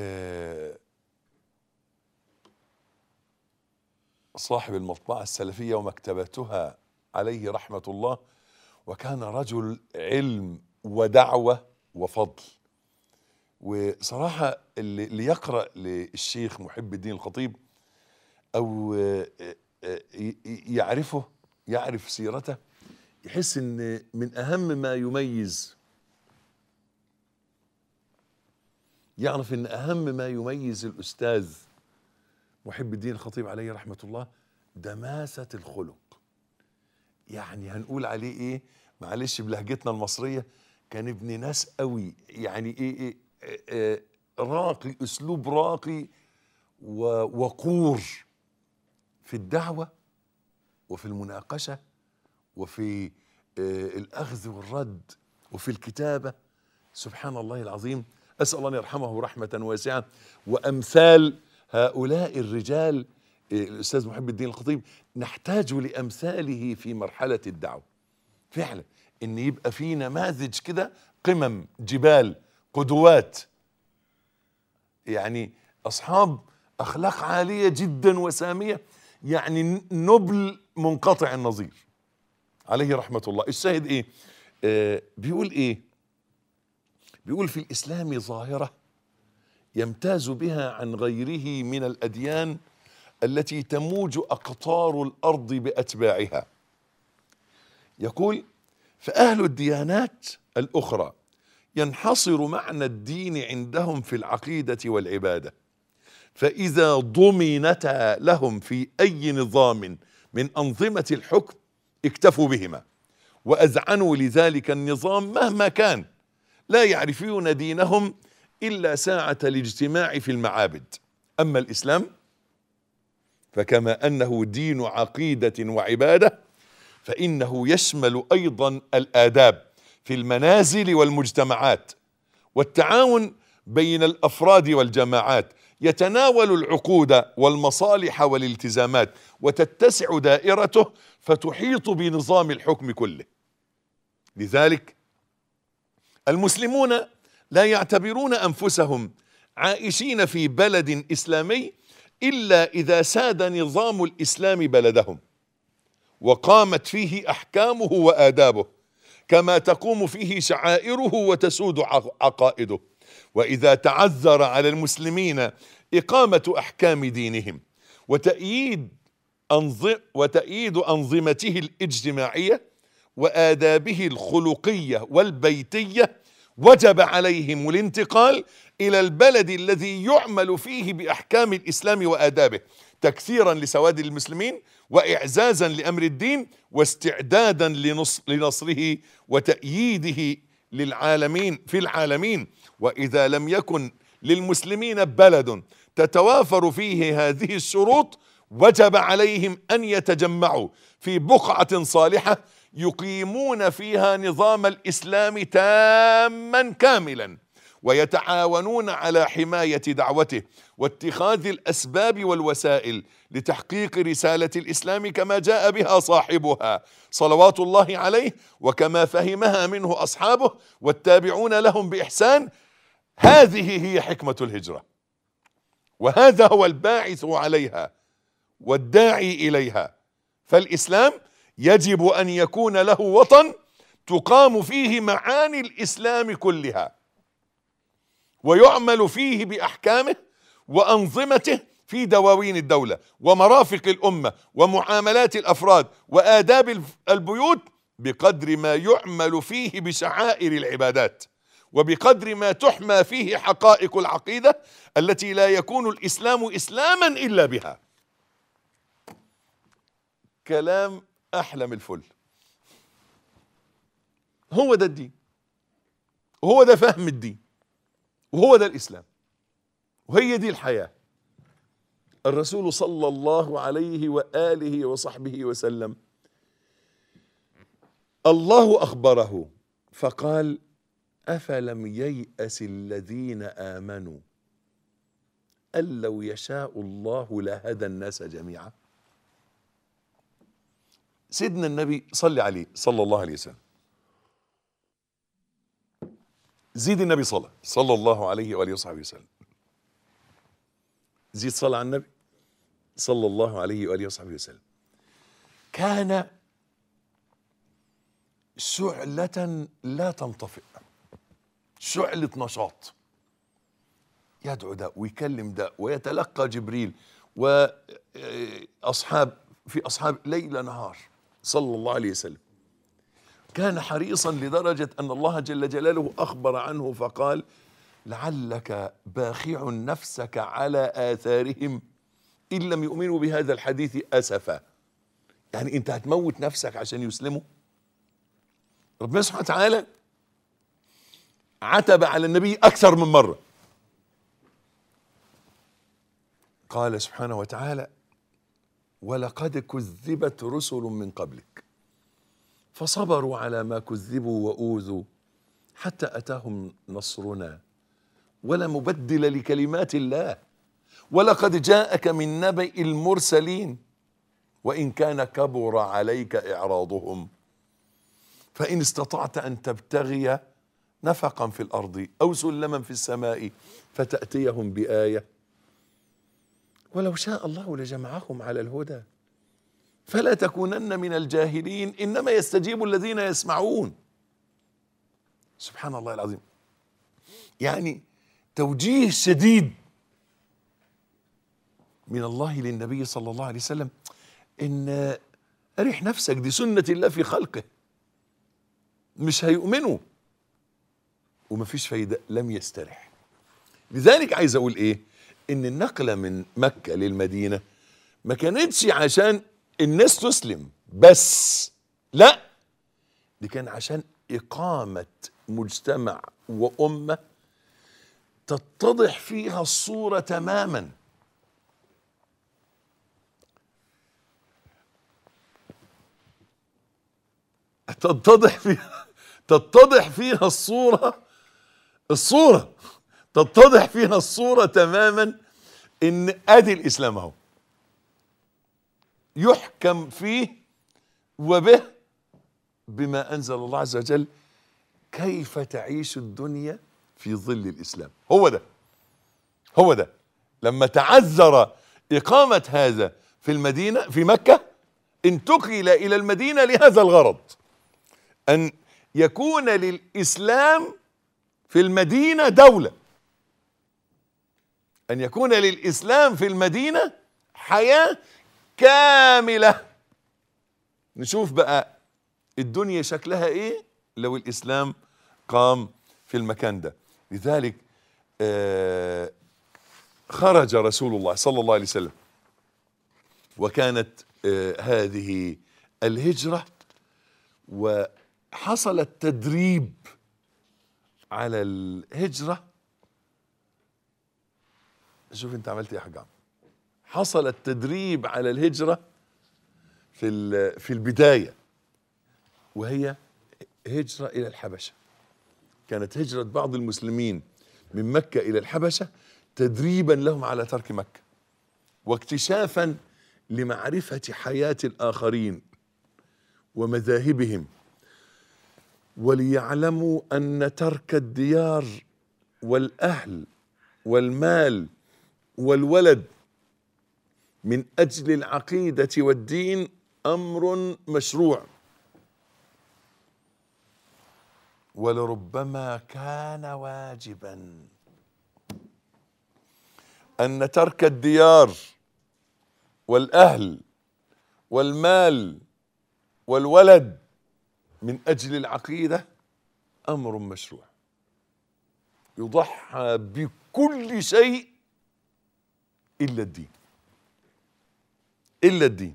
صاحب المطبعه السلفيه ومكتبتها عليه رحمه الله وكان رجل علم ودعوه وفضل وصراحه اللي اللي يقرا للشيخ محب الدين الخطيب او آه، آه، ي- ي- يعرفه يعرف سيرته يحس ان من اهم ما يميز يعرف ان اهم ما يميز الاستاذ محب الدين الخطيب عليه رحمه الله دماسه الخلق يعني هنقول عليه ايه معلش بلهجتنا المصريه كان ابن ناس قوي يعني ايه, إيه آه، آه، راقي اسلوب راقي ووقور في الدعوه وفي المناقشه وفي آه، الاخذ والرد وفي الكتابه سبحان الله العظيم اسال الله ان يرحمه رحمه واسعه وامثال هؤلاء الرجال آه، الاستاذ محب الدين الخطيب نحتاج لامثاله في مرحله الدعوه فعلا ان يبقى في نماذج كده قمم جبال قدوات يعني اصحاب اخلاق عاليه جدا وساميه يعني نبل منقطع النظير عليه رحمه الله الشاهد ايه آه بيقول ايه بيقول في الاسلام ظاهره يمتاز بها عن غيره من الاديان التي تموج اقطار الارض باتباعها يقول فاهل الديانات الاخرى ينحصر معنى الدين عندهم في العقيده والعباده فاذا ضمنتا لهم في اي نظام من انظمه الحكم اكتفوا بهما واذعنوا لذلك النظام مهما كان لا يعرفون دينهم الا ساعه الاجتماع في المعابد اما الاسلام فكما انه دين عقيده وعباده فانه يشمل ايضا الاداب في المنازل والمجتمعات والتعاون بين الافراد والجماعات يتناول العقود والمصالح والالتزامات وتتسع دائرته فتحيط بنظام الحكم كله لذلك المسلمون لا يعتبرون انفسهم عائشين في بلد اسلامي الا اذا ساد نظام الاسلام بلدهم وقامت فيه احكامه وادابه كما تقوم فيه شعائره وتسود عق- عقائده واذا تعذر على المسلمين اقامه احكام دينهم وتأييد أنظ... وتأييد أنظمته الاجتماعية وآدابه الخلقية والبيتية وجب عليهم الانتقال إلى البلد الذي يعمل فيه بأحكام الإسلام وآدابه تكثيرا لسواد المسلمين وإعزازا لأمر الدين واستعدادا لنص... لنصره وتأييده للعالمين في العالمين وإذا لم يكن للمسلمين بلد تتوافر فيه هذه الشروط وجب عليهم ان يتجمعوا في بقعه صالحه يقيمون فيها نظام الاسلام تاما كاملا ويتعاونون على حمايه دعوته واتخاذ الاسباب والوسائل لتحقيق رساله الاسلام كما جاء بها صاحبها صلوات الله عليه وكما فهمها منه اصحابه والتابعون لهم باحسان هذه هي حكمه الهجره وهذا هو الباعث عليها والداعي اليها فالاسلام يجب ان يكون له وطن تقام فيه معاني الاسلام كلها ويعمل فيه باحكامه وانظمته في دواوين الدوله ومرافق الامه ومعاملات الافراد واداب الف- البيوت بقدر ما يعمل فيه بشعائر العبادات وبقدر ما تحمى فيه حقائق العقيده التي لا يكون الاسلام اسلاما الا بها كلام احلم الفل هو ده الدين وهو ده فهم الدين وهو ده الاسلام وهي دي الحياه الرسول صلى الله عليه واله وصحبه وسلم الله اخبره فقال افلم ييأس الذين امنوا ان لو يشاء الله لهدى الناس جميعا سيدنا النبي صلى عليه صلى الله عليه وسلم زيد النبي صلى صلى الله عليه واله وصحبه وسلم زيد صلى على النبي صلى الله عليه واله وصحبه وسلم كان شعلة لا تنطفئ شعلة نشاط يدعو ده ويكلم ده ويتلقى جبريل وأصحاب في أصحاب ليل نهار صلى الله عليه وسلم كان حريصا لدرجة أن الله جل جلاله أخبر عنه فقال لعلك باخع نفسك على آثارهم إن لم يؤمنوا بهذا الحديث أسفا يعني أنت هتموت نفسك عشان يسلموا ربنا سبحانه وتعالى عتب على النبي أكثر من مرة قال سبحانه وتعالى ولقد كذبت رسل من قبلك فصبروا على ما كذبوا واوذوا حتى اتاهم نصرنا ولا مبدل لكلمات الله ولقد جاءك من نبأ المرسلين وان كان كبر عليك اعراضهم فان استطعت ان تبتغي نفقا في الارض او سلما في السماء فتاتيهم بايه ولو شاء الله لجمعهم على الهدى فلا تكونن من الجاهلين انما يستجيب الذين يسمعون سبحان الله العظيم يعني توجيه شديد من الله للنبي صلى الله عليه وسلم ان ارح نفسك دي سنه الله في خلقه مش هيؤمنوا ومفيش فايده لم يسترح لذلك عايز اقول ايه ان النقله من مكه للمدينه ما كانتش عشان الناس تسلم بس لا دي كان عشان إقامة مجتمع وأمة تتضح فيها الصورة تماما تتضح فيها تتضح فيها الصورة الصورة تتضح فيها الصورة تماما ان ادي الاسلام اهو يحكم فيه وبه بما انزل الله عز وجل كيف تعيش الدنيا في ظل الاسلام هو ده هو ده لما تعذر اقامه هذا في المدينه في مكه انتقل الى المدينه لهذا الغرض ان يكون للاسلام في المدينه دوله ان يكون للاسلام في المدينه حياه كامله نشوف بقى الدنيا شكلها ايه لو الاسلام قام في المكان ده لذلك آه خرج رسول الله صلى الله عليه وسلم وكانت آه هذه الهجره وحصل التدريب على الهجره شوف انت عملت ايه يا حاج عمرو حصل التدريب على الهجره في في البدايه وهي هجره الى الحبشه كانت هجره بعض المسلمين من مكه الى الحبشه تدريبا لهم على ترك مكه واكتشافا لمعرفه حياه الاخرين ومذاهبهم وليعلموا ان ترك الديار والاهل والمال والولد من اجل العقيده والدين امر مشروع ولربما كان واجبا ان ترك الديار والاهل والمال والولد من اجل العقيده امر مشروع يضحى بكل شيء الا الدين الا الدين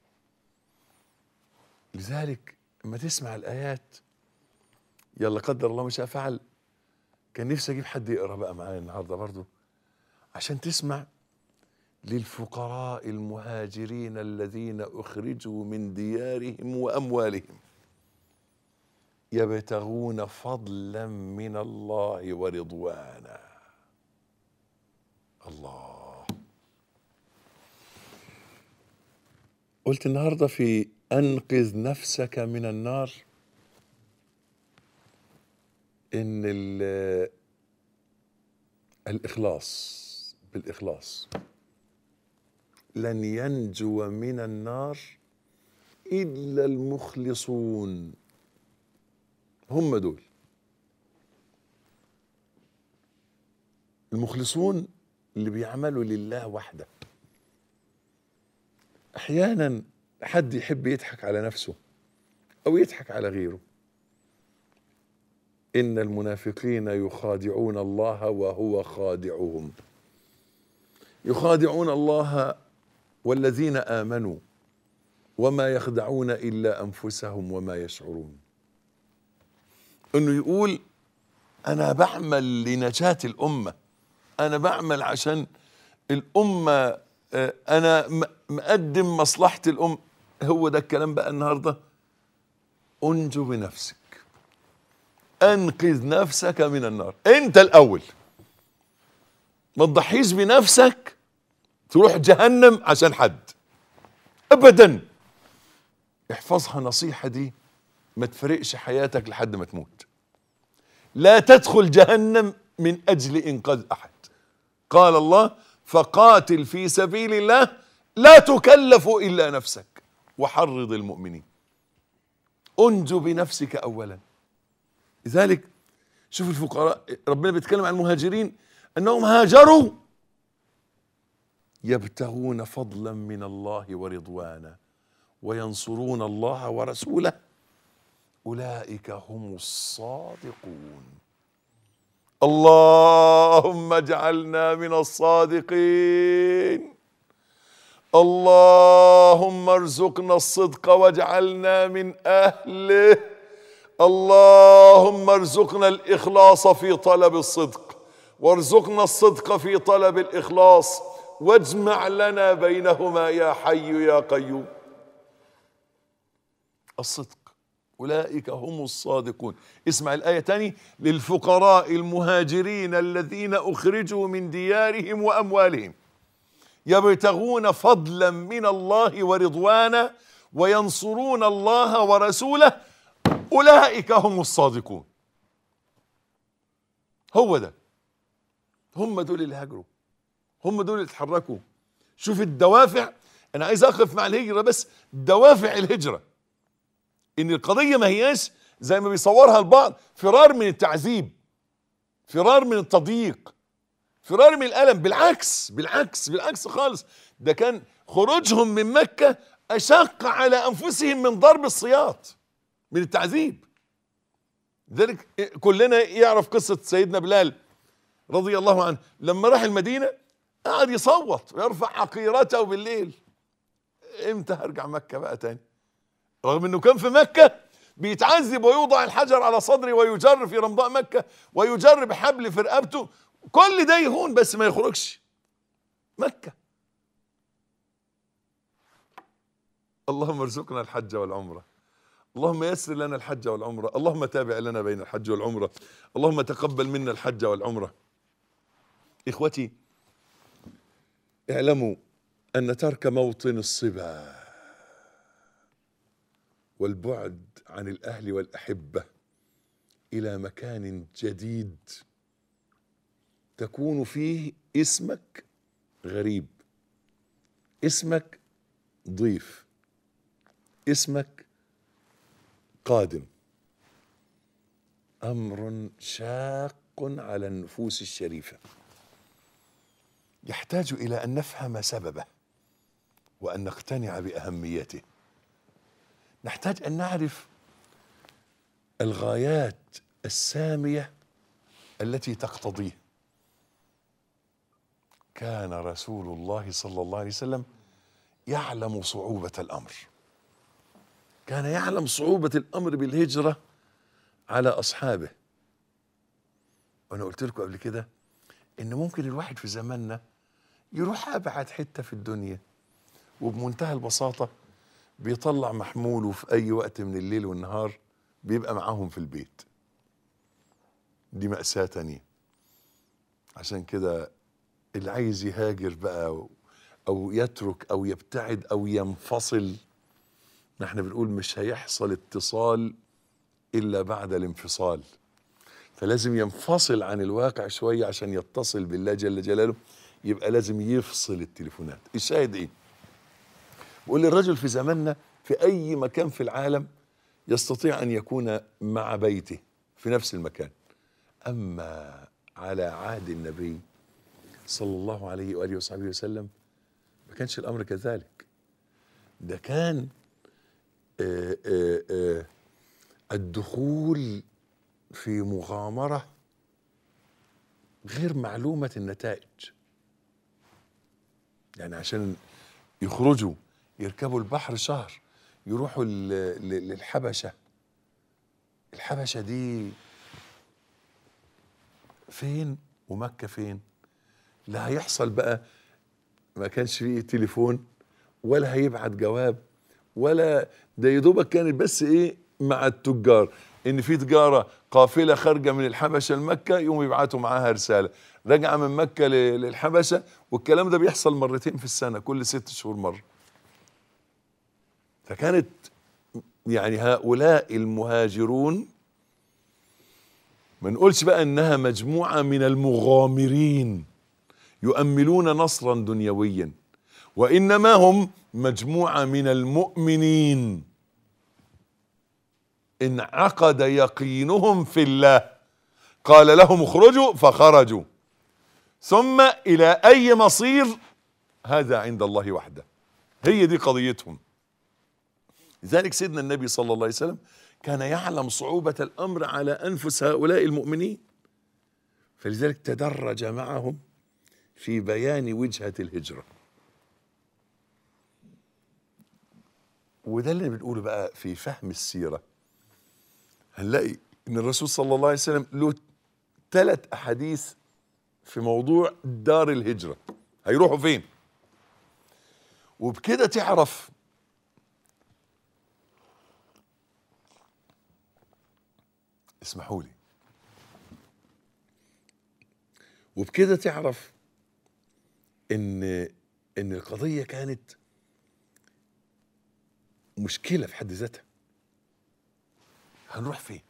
لذلك لما تسمع الايات يلا قدر الله ما شاء فعل كان نفسي اجيب حد يقرا بقى معايا النهارده برضه عشان تسمع للفقراء المهاجرين الذين اخرجوا من ديارهم واموالهم يبتغون فضلا من الله ورضوانا الله قلت النهارده في انقذ نفسك من النار ان ال- الاخلاص بالاخلاص لن ينجو من النار الا المخلصون هم دول المخلصون اللي بيعملوا لله وحده احيانا حد يحب يضحك على نفسه او يضحك على غيره ان المنافقين يخادعون الله وهو خادعهم يخادعون الله والذين امنوا وما يخدعون الا انفسهم وما يشعرون انه يقول انا بعمل لنجاه الامه انا بعمل عشان الامه آه، انا م- مقدم مصلحه الام هو ده الكلام بقى النهارده انجو بنفسك انقذ نفسك من النار انت الاول ما تضحيش بنفسك تروح جهنم عشان حد ابدا احفظها نصيحه دي ما تفرقش حياتك لحد ما تموت لا تدخل جهنم من اجل انقاذ احد قال الله فقاتل في سبيل الله لا تكلف الا نفسك وحرض المؤمنين انجو بنفسك اولا لذلك شوف الفقراء ربنا بيتكلم عن المهاجرين انهم هاجروا يبتغون فضلا من الله ورضوانا وينصرون الله ورسوله اولئك هم الصادقون اللهم اجعلنا من الصادقين اللهم ارزقنا الصدق واجعلنا من اهله اللهم ارزقنا الاخلاص في طلب الصدق وارزقنا الصدق في طلب الاخلاص واجمع لنا بينهما يا حي يا قيوم الصدق أولئك هم الصادقون اسمع الآية تاني للفقراء المهاجرين الذين أخرجوا من ديارهم وأموالهم يبتغون فضلا من الله ورضوانا وينصرون الله ورسوله أولئك هم الصادقون هو ده هم دول اللي هاجروا هم دول اللي اتحركوا شوف الدوافع انا عايز اقف مع الهجره بس دوافع الهجره ان القضيه ما هياش زي ما بيصورها البعض فرار من التعذيب فرار من التضييق فرار من الالم بالعكس بالعكس بالعكس خالص ده كان خروجهم من مكه اشق على انفسهم من ضرب الصياط من التعذيب ذلك كلنا يعرف قصه سيدنا بلال رضي الله عنه لما راح المدينه قعد يصوت ويرفع حقيرته بالليل امتى هرجع مكه بقى تاني رغم انه كان في مكه بيتعذب ويوضع الحجر على صدره ويجر في رمضاء مكه ويجر بحبل في رقبته كل ده يهون بس ما يخرجش مكه اللهم ارزقنا الحج والعمره اللهم يسر لنا الحج والعمره اللهم تابع لنا بين الحج والعمره اللهم تقبل منا الحج والعمره اخوتي اعلموا ان ترك موطن الصبا والبعد عن الاهل والاحبه الى مكان جديد تكون فيه اسمك غريب اسمك ضيف اسمك قادم امر شاق على النفوس الشريفه يحتاج الى ان نفهم سببه وان نقتنع باهميته نحتاج ان نعرف الغايات الساميه التي تقتضيه كان رسول الله صلى الله عليه وسلم يعلم صعوبه الامر كان يعلم صعوبه الامر بالهجره على اصحابه وانا قلت لكم قبل كده ان ممكن الواحد في زماننا يروح ابعد حته في الدنيا وبمنتهى البساطه بيطلع محموله في اي وقت من الليل والنهار بيبقى معاهم في البيت دي مأساة تانية عشان كده اللي عايز يهاجر بقى أو, أو يترك أو يبتعد أو ينفصل نحن بنقول مش هيحصل اتصال إلا بعد الانفصال فلازم ينفصل عن الواقع شوية عشان يتصل بالله جل جلاله يبقى لازم يفصل التليفونات الشاهد ايه بقول الرجل في زماننا في اي مكان في العالم يستطيع ان يكون مع بيته في نفس المكان اما على عهد النبي صلى الله عليه واله وصحبه وسلم ما كانش الامر كذلك ده كان آآ آآ الدخول في مغامره غير معلومه النتائج يعني عشان يخرجوا يركبوا البحر شهر يروحوا ل- ل- للحبشه الحبشه دي فين ومكه فين لا هيحصل بقى ما كانش فيه تليفون ولا هيبعت جواب ولا ده يا دوبك كانت بس ايه مع التجار ان في تجاره قافله خارجه من الحبشه لمكه يقوموا يبعتوا معاها رساله راجعه من مكه ل- للحبشه والكلام ده بيحصل مرتين في السنه كل ست شهور مره فكانت يعني هؤلاء المهاجرون ما نقولش بقى انها مجموعه من المغامرين يؤملون نصرا دنيويا وانما هم مجموعه من المؤمنين انعقد يقينهم في الله قال لهم اخرجوا فخرجوا ثم الى اي مصير هذا عند الله وحده هي دي قضيتهم لذلك سيدنا النبي صلى الله عليه وسلم كان يعلم صعوبة الأمر على أنفس هؤلاء المؤمنين فلذلك تدرج معهم في بيان وجهة الهجرة وده اللي بنقوله بقى في فهم السيرة هنلاقي ان الرسول صلى الله عليه وسلم له ثلاث احاديث في موضوع دار الهجرة هيروحوا فين وبكده تعرف اسمحوا لي وبكده تعرف ان ان القضيه كانت مشكله في حد ذاتها هنروح فين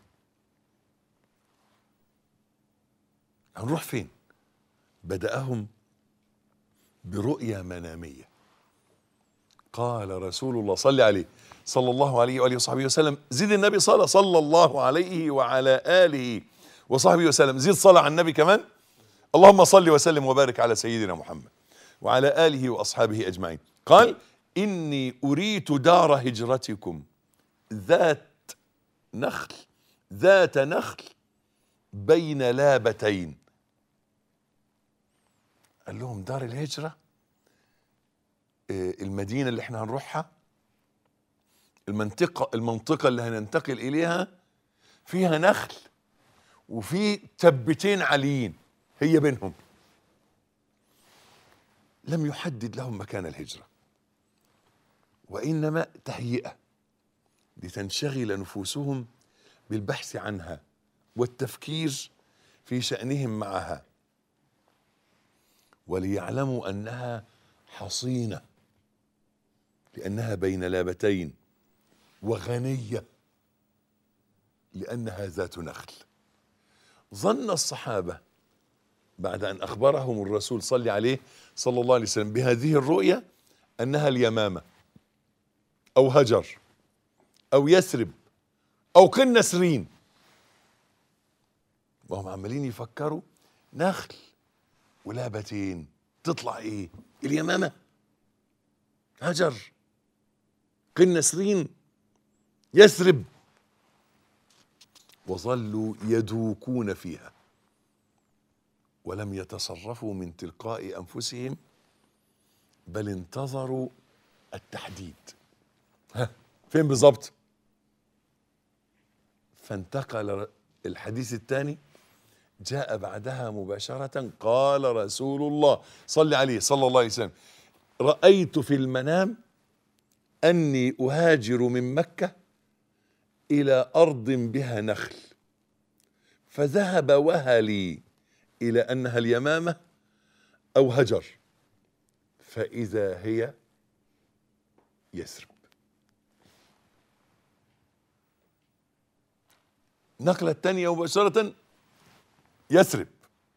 هنروح فين بداهم برؤيا مناميه قال رسول الله صلى عليه صلى الله عليه واله وصحبه وسلم زيد النبي صلى صلى الله عليه وعلى اله وصحبه وسلم زيد صلى على النبي كمان اللهم صل وسلم وبارك على سيدنا محمد وعلى اله واصحابه اجمعين قال اني اريت دار هجرتكم ذات نخل ذات نخل بين لابتين قال لهم دار الهجره آه، المدينه اللي احنا هنروحها المنطقه المنطقه اللي هننتقل اليها فيها نخل وفي تبتين عاليين هي بينهم لم يحدد لهم مكان الهجره وانما تهيئه لتنشغل نفوسهم بالبحث عنها والتفكير في شانهم معها وليعلموا انها حصينه لانها بين لابتين وغنيه لانها ذات نخل ظن الصحابه بعد ان اخبرهم الرسول صلى عليه صلى الله عليه وسلم بهذه الرؤيا انها اليمامه او هجر او يثرب او قنا سرين وهم عمالين يفكروا نخل ولابتين تطلع ايه اليمامة هجر قن نسرين يثرب وظلوا يدوكون فيها ولم يتصرفوا من تلقاء انفسهم بل انتظروا التحديد ها فين بالظبط فانتقل الحديث الثاني جاء بعدها مباشرة قال رسول الله صلى عليه صلى الله عليه وسلم رأيت في المنام أني أهاجر من مكة إلى أرض بها نخل فذهب وهلي إلى أنها اليمامة أو هجر فإذا هي يثرب نقلة الثانية مباشرة يثرب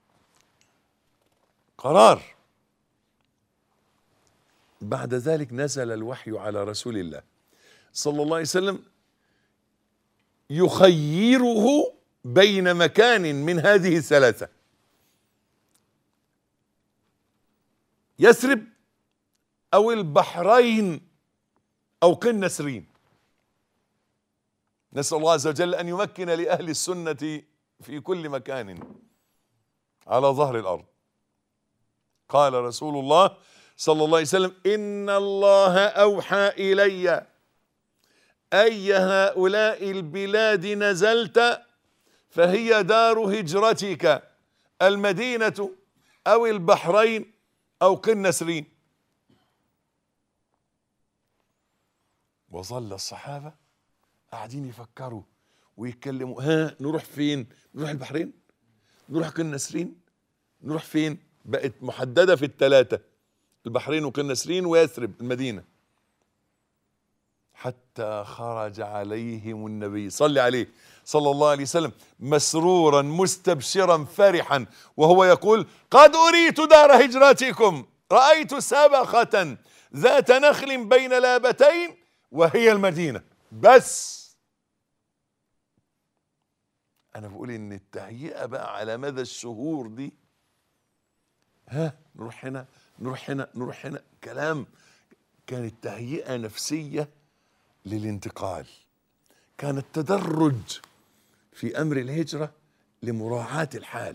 قرار بعد ذلك نزل الوحي على رسول الله صلى الله عليه وسلم يخيره بين مكان من هذه الثلاثة يثرب أو البحرين أو قن نسرين نسأل الله عز وجل أن يمكن لأهل السنة في كل مكان على ظهر الأرض قال رسول الله صلى الله عليه وسلم إن الله أوحى إلي أي هؤلاء البلاد نزلت فهي دار هجرتك المدينة أو البحرين أو قن نسرين وظل الصحابة قاعدين يفكروا ويتكلموا ها نروح فين نروح البحرين نروح قن نسرين نروح فين بقت محددة في الثلاثة البحرين وقن نسرين ويثرب المدينة حتى خرج عليهم النبي صلى عليه صلى الله عليه وسلم مسرورا مستبشرا فرحا وهو يقول قد أريت دار هجرتكم رأيت سبخة ذات نخل بين لابتين وهي المدينة بس أنا بقول إن التهيئة بقى على مدى الشهور دي ها نروح هنا نروح هنا نروح هنا كلام كانت تهيئة نفسية للانتقال كان التدرج في أمر الهجرة لمراعاة الحال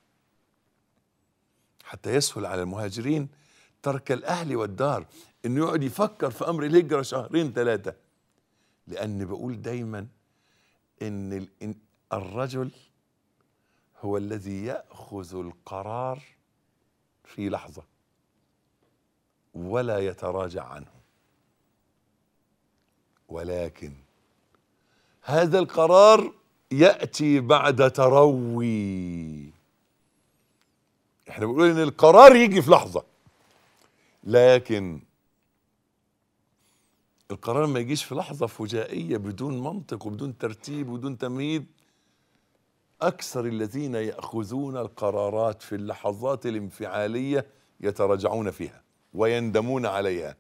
حتى يسهل على المهاجرين ترك الأهل والدار إنه يقعد يفكر في أمر الهجرة شهرين ثلاثة لأن بقول دايما إن ال- إن الرجل هو الذي يأخذ القرار في لحظة ولا يتراجع عنه ولكن هذا القرار يأتي بعد تروي احنا بنقول ان القرار يجي في لحظة لكن القرار ما يجيش في لحظة فجائية بدون منطق وبدون ترتيب وبدون تمهيد أكثر الذين يأخذون القرارات في اللحظات الانفعالية يتراجعون فيها ويندمون عليها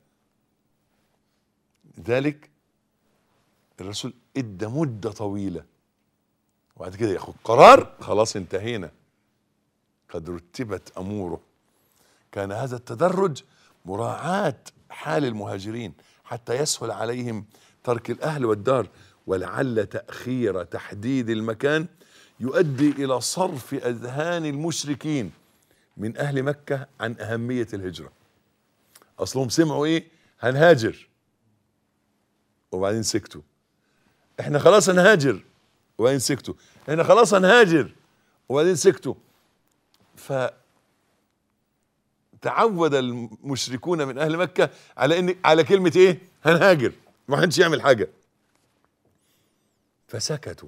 ذلك الرسول ادى مدة طويلة وبعد كده ياخد قرار خلاص انتهينا قد رتبت أموره كان هذا التدرج مراعاة حال المهاجرين حتى يسهل عليهم ترك الأهل والدار ولعل تأخير تحديد المكان يؤدي إلى صرف أذهان المشركين من أهل مكة عن أهمية الهجرة أصلهم سمعوا إيه هنهاجر وبعدين سكتوا احنا خلاص هنهاجر وبعدين سكتوا احنا خلاص هنهاجر وبعدين سكتوا ف تعود المشركون من اهل مكه على ان على كلمه ايه هنهاجر ما حدش يعمل حاجه فسكتوا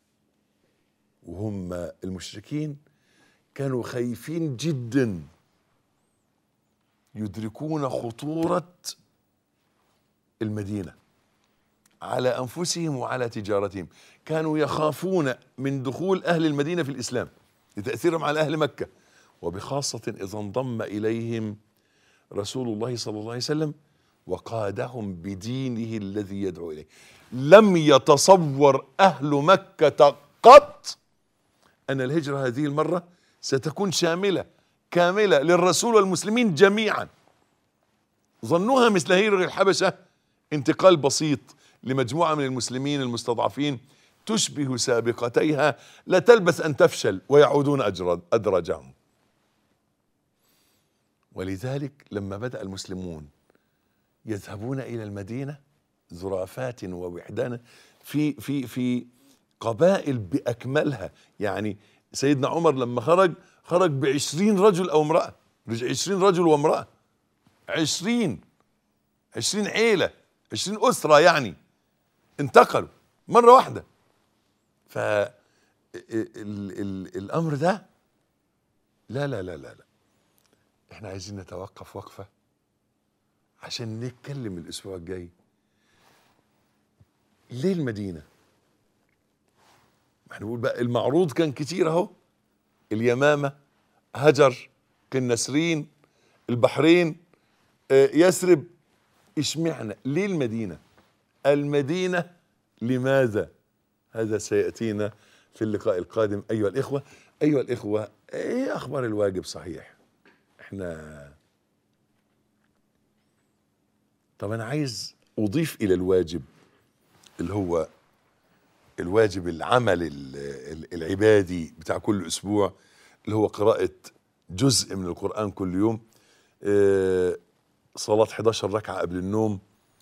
وهم المشركين كانوا خايفين جدا يدركون خطوره المدينه على انفسهم وعلى تجارتهم كانوا يخافون من دخول اهل المدينه في الاسلام لتاثيرهم على اهل مكه وبخاصه اذا انضم اليهم رسول الله صلى الله عليه وسلم وقادهم بدينه الذي يدعو اليه لم يتصور اهل مكه قط أن الهجرة هذه المرة ستكون شاملة كاملة للرسول والمسلمين جميعا ظنوها مثل هجرة الحبشة انتقال بسيط لمجموعة من المسلمين المستضعفين تشبه سابقتيها لا تلبث أن تفشل ويعودون أجرد أدرجهم ولذلك لما بدأ المسلمون يذهبون إلى المدينة زرافات ووحدانا في في في قبائل بأكملها يعني سيدنا عمر لما خرج خرج بعشرين رجل أو امرأة عشرين رجل وامرأة عشرين عشرين عيلة عشرين أسرة يعني انتقلوا مرة واحدة ف ال- ال- الأمر ده لا لا لا لا لا احنا عايزين نتوقف وقفة عشان نتكلم الأسبوع الجاي ليه المدينة؟ ما احنا بنقول بقى المعروض كان كتير اهو اليمامة هجر كالنسرين البحرين آه، يثرب اشمعنى ليه المدينة المدينة لماذا هذا سيأتينا في اللقاء القادم أيها الإخوة أيها الإخوة إيه أخبار الواجب صحيح إحنا طب أنا عايز أضيف إلى الواجب اللي هو الواجب العمل ال- ال- العبادي بتاع كل أسبوع اللي هو قراءة جزء من القرآن كل يوم آه، صلاة 11 ركعة قبل النوم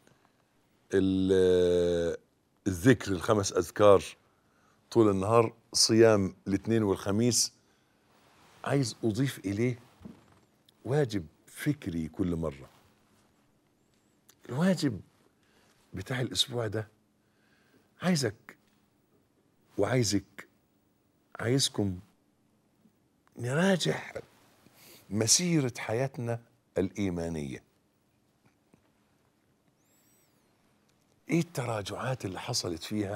ال- الذكر الخمس أذكار طول النهار صيام الاثنين والخميس عايز أضيف إليه واجب فكري كل مرة الواجب بتاع الأسبوع ده عايزك وعايزك عايزكم نراجع مسيرة حياتنا الإيمانية ايه التراجعات اللي حصلت فيها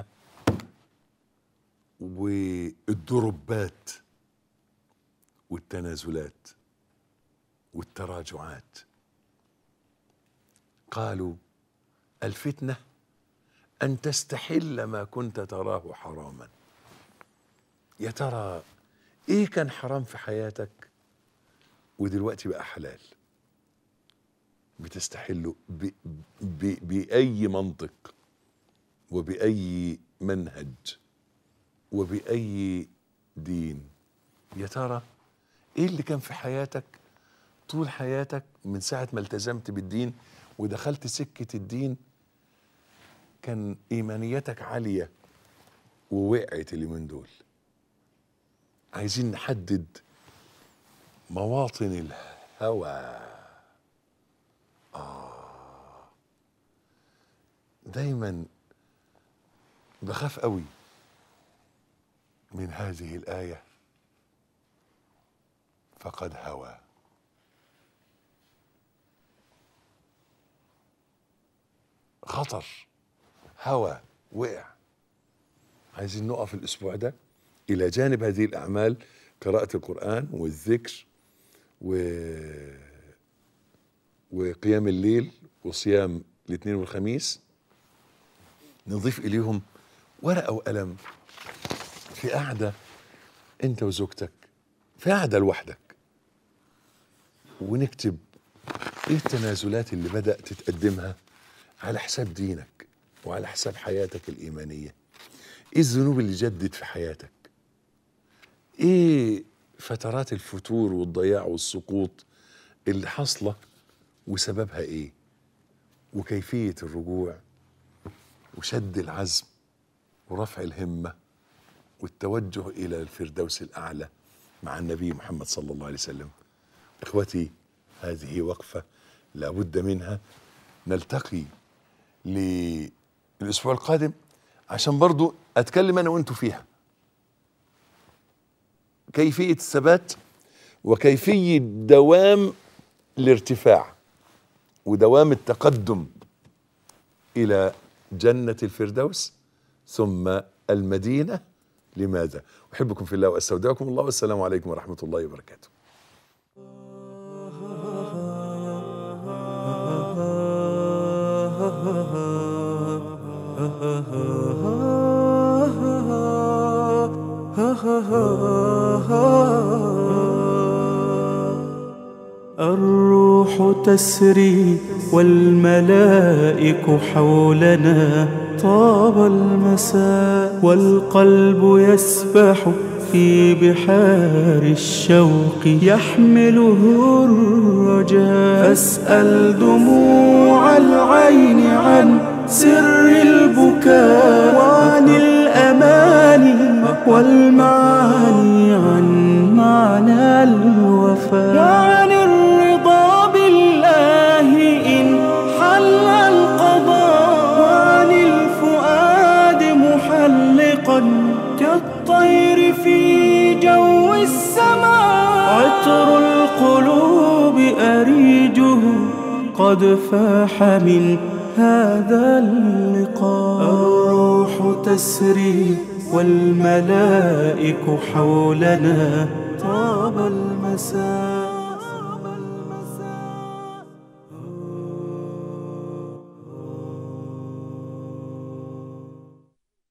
والدربات والتنازلات والتراجعات قالوا الفتنه ان تستحل ما كنت تراه حراما يا ترى ايه كان حرام في حياتك ودلوقتي بقى حلال بتستحله ب ب بأي منطق وبأي منهج وبأي دين يا ترى ايه اللي كان في حياتك طول حياتك من ساعة ما التزمت بالدين ودخلت سكة الدين كان إيمانيتك عالية ووقعت اليومين دول عايزين نحدد مواطن الهوى دايما بخاف قوي من هذه الآية فقد هوى خطر هوى وقع عايزين نقف الأسبوع ده إلى جانب هذه الأعمال قراءة القرآن والذكر و وقيام الليل وصيام الاثنين والخميس نضيف اليهم ورقه وقلم في قعده انت وزوجتك في قعده لوحدك ونكتب ايه التنازلات اللي بدات تقدمها على حساب دينك وعلى حساب حياتك الايمانيه ايه الذنوب اللي جدت في حياتك ايه فترات الفتور والضياع والسقوط اللي حاصله وسببها ايه وكيفيه الرجوع وشد العزم ورفع الهمه والتوجه الى الفردوس الاعلى مع النبي محمد صلى الله عليه وسلم اخوتي هذه وقفه لابد منها نلتقي للاسبوع القادم عشان برضو اتكلم انا وانتوا فيها كيفيه الثبات وكيفيه دوام الارتفاع ودوام التقدم الى جنه الفردوس ثم المدينه لماذا؟ احبكم في الله واستودعكم الله والسلام عليكم ورحمه الله وبركاته. ha ha الروح تسري والملائك حولنا طاب المساء والقلب يسبح في بحار الشوق يحمله الرجاء فاسأل دموع العين عن سر البكاء وعن الأماني والمعاني عن معنى الوفاء وعن الرضا بالله إن حل القضاء وعن الفؤاد محلقا كالطير في جو السماء عطر القلوب أريجه قد فاح من هذا اللقاء الروح تسري والملائك حولنا طاب المساء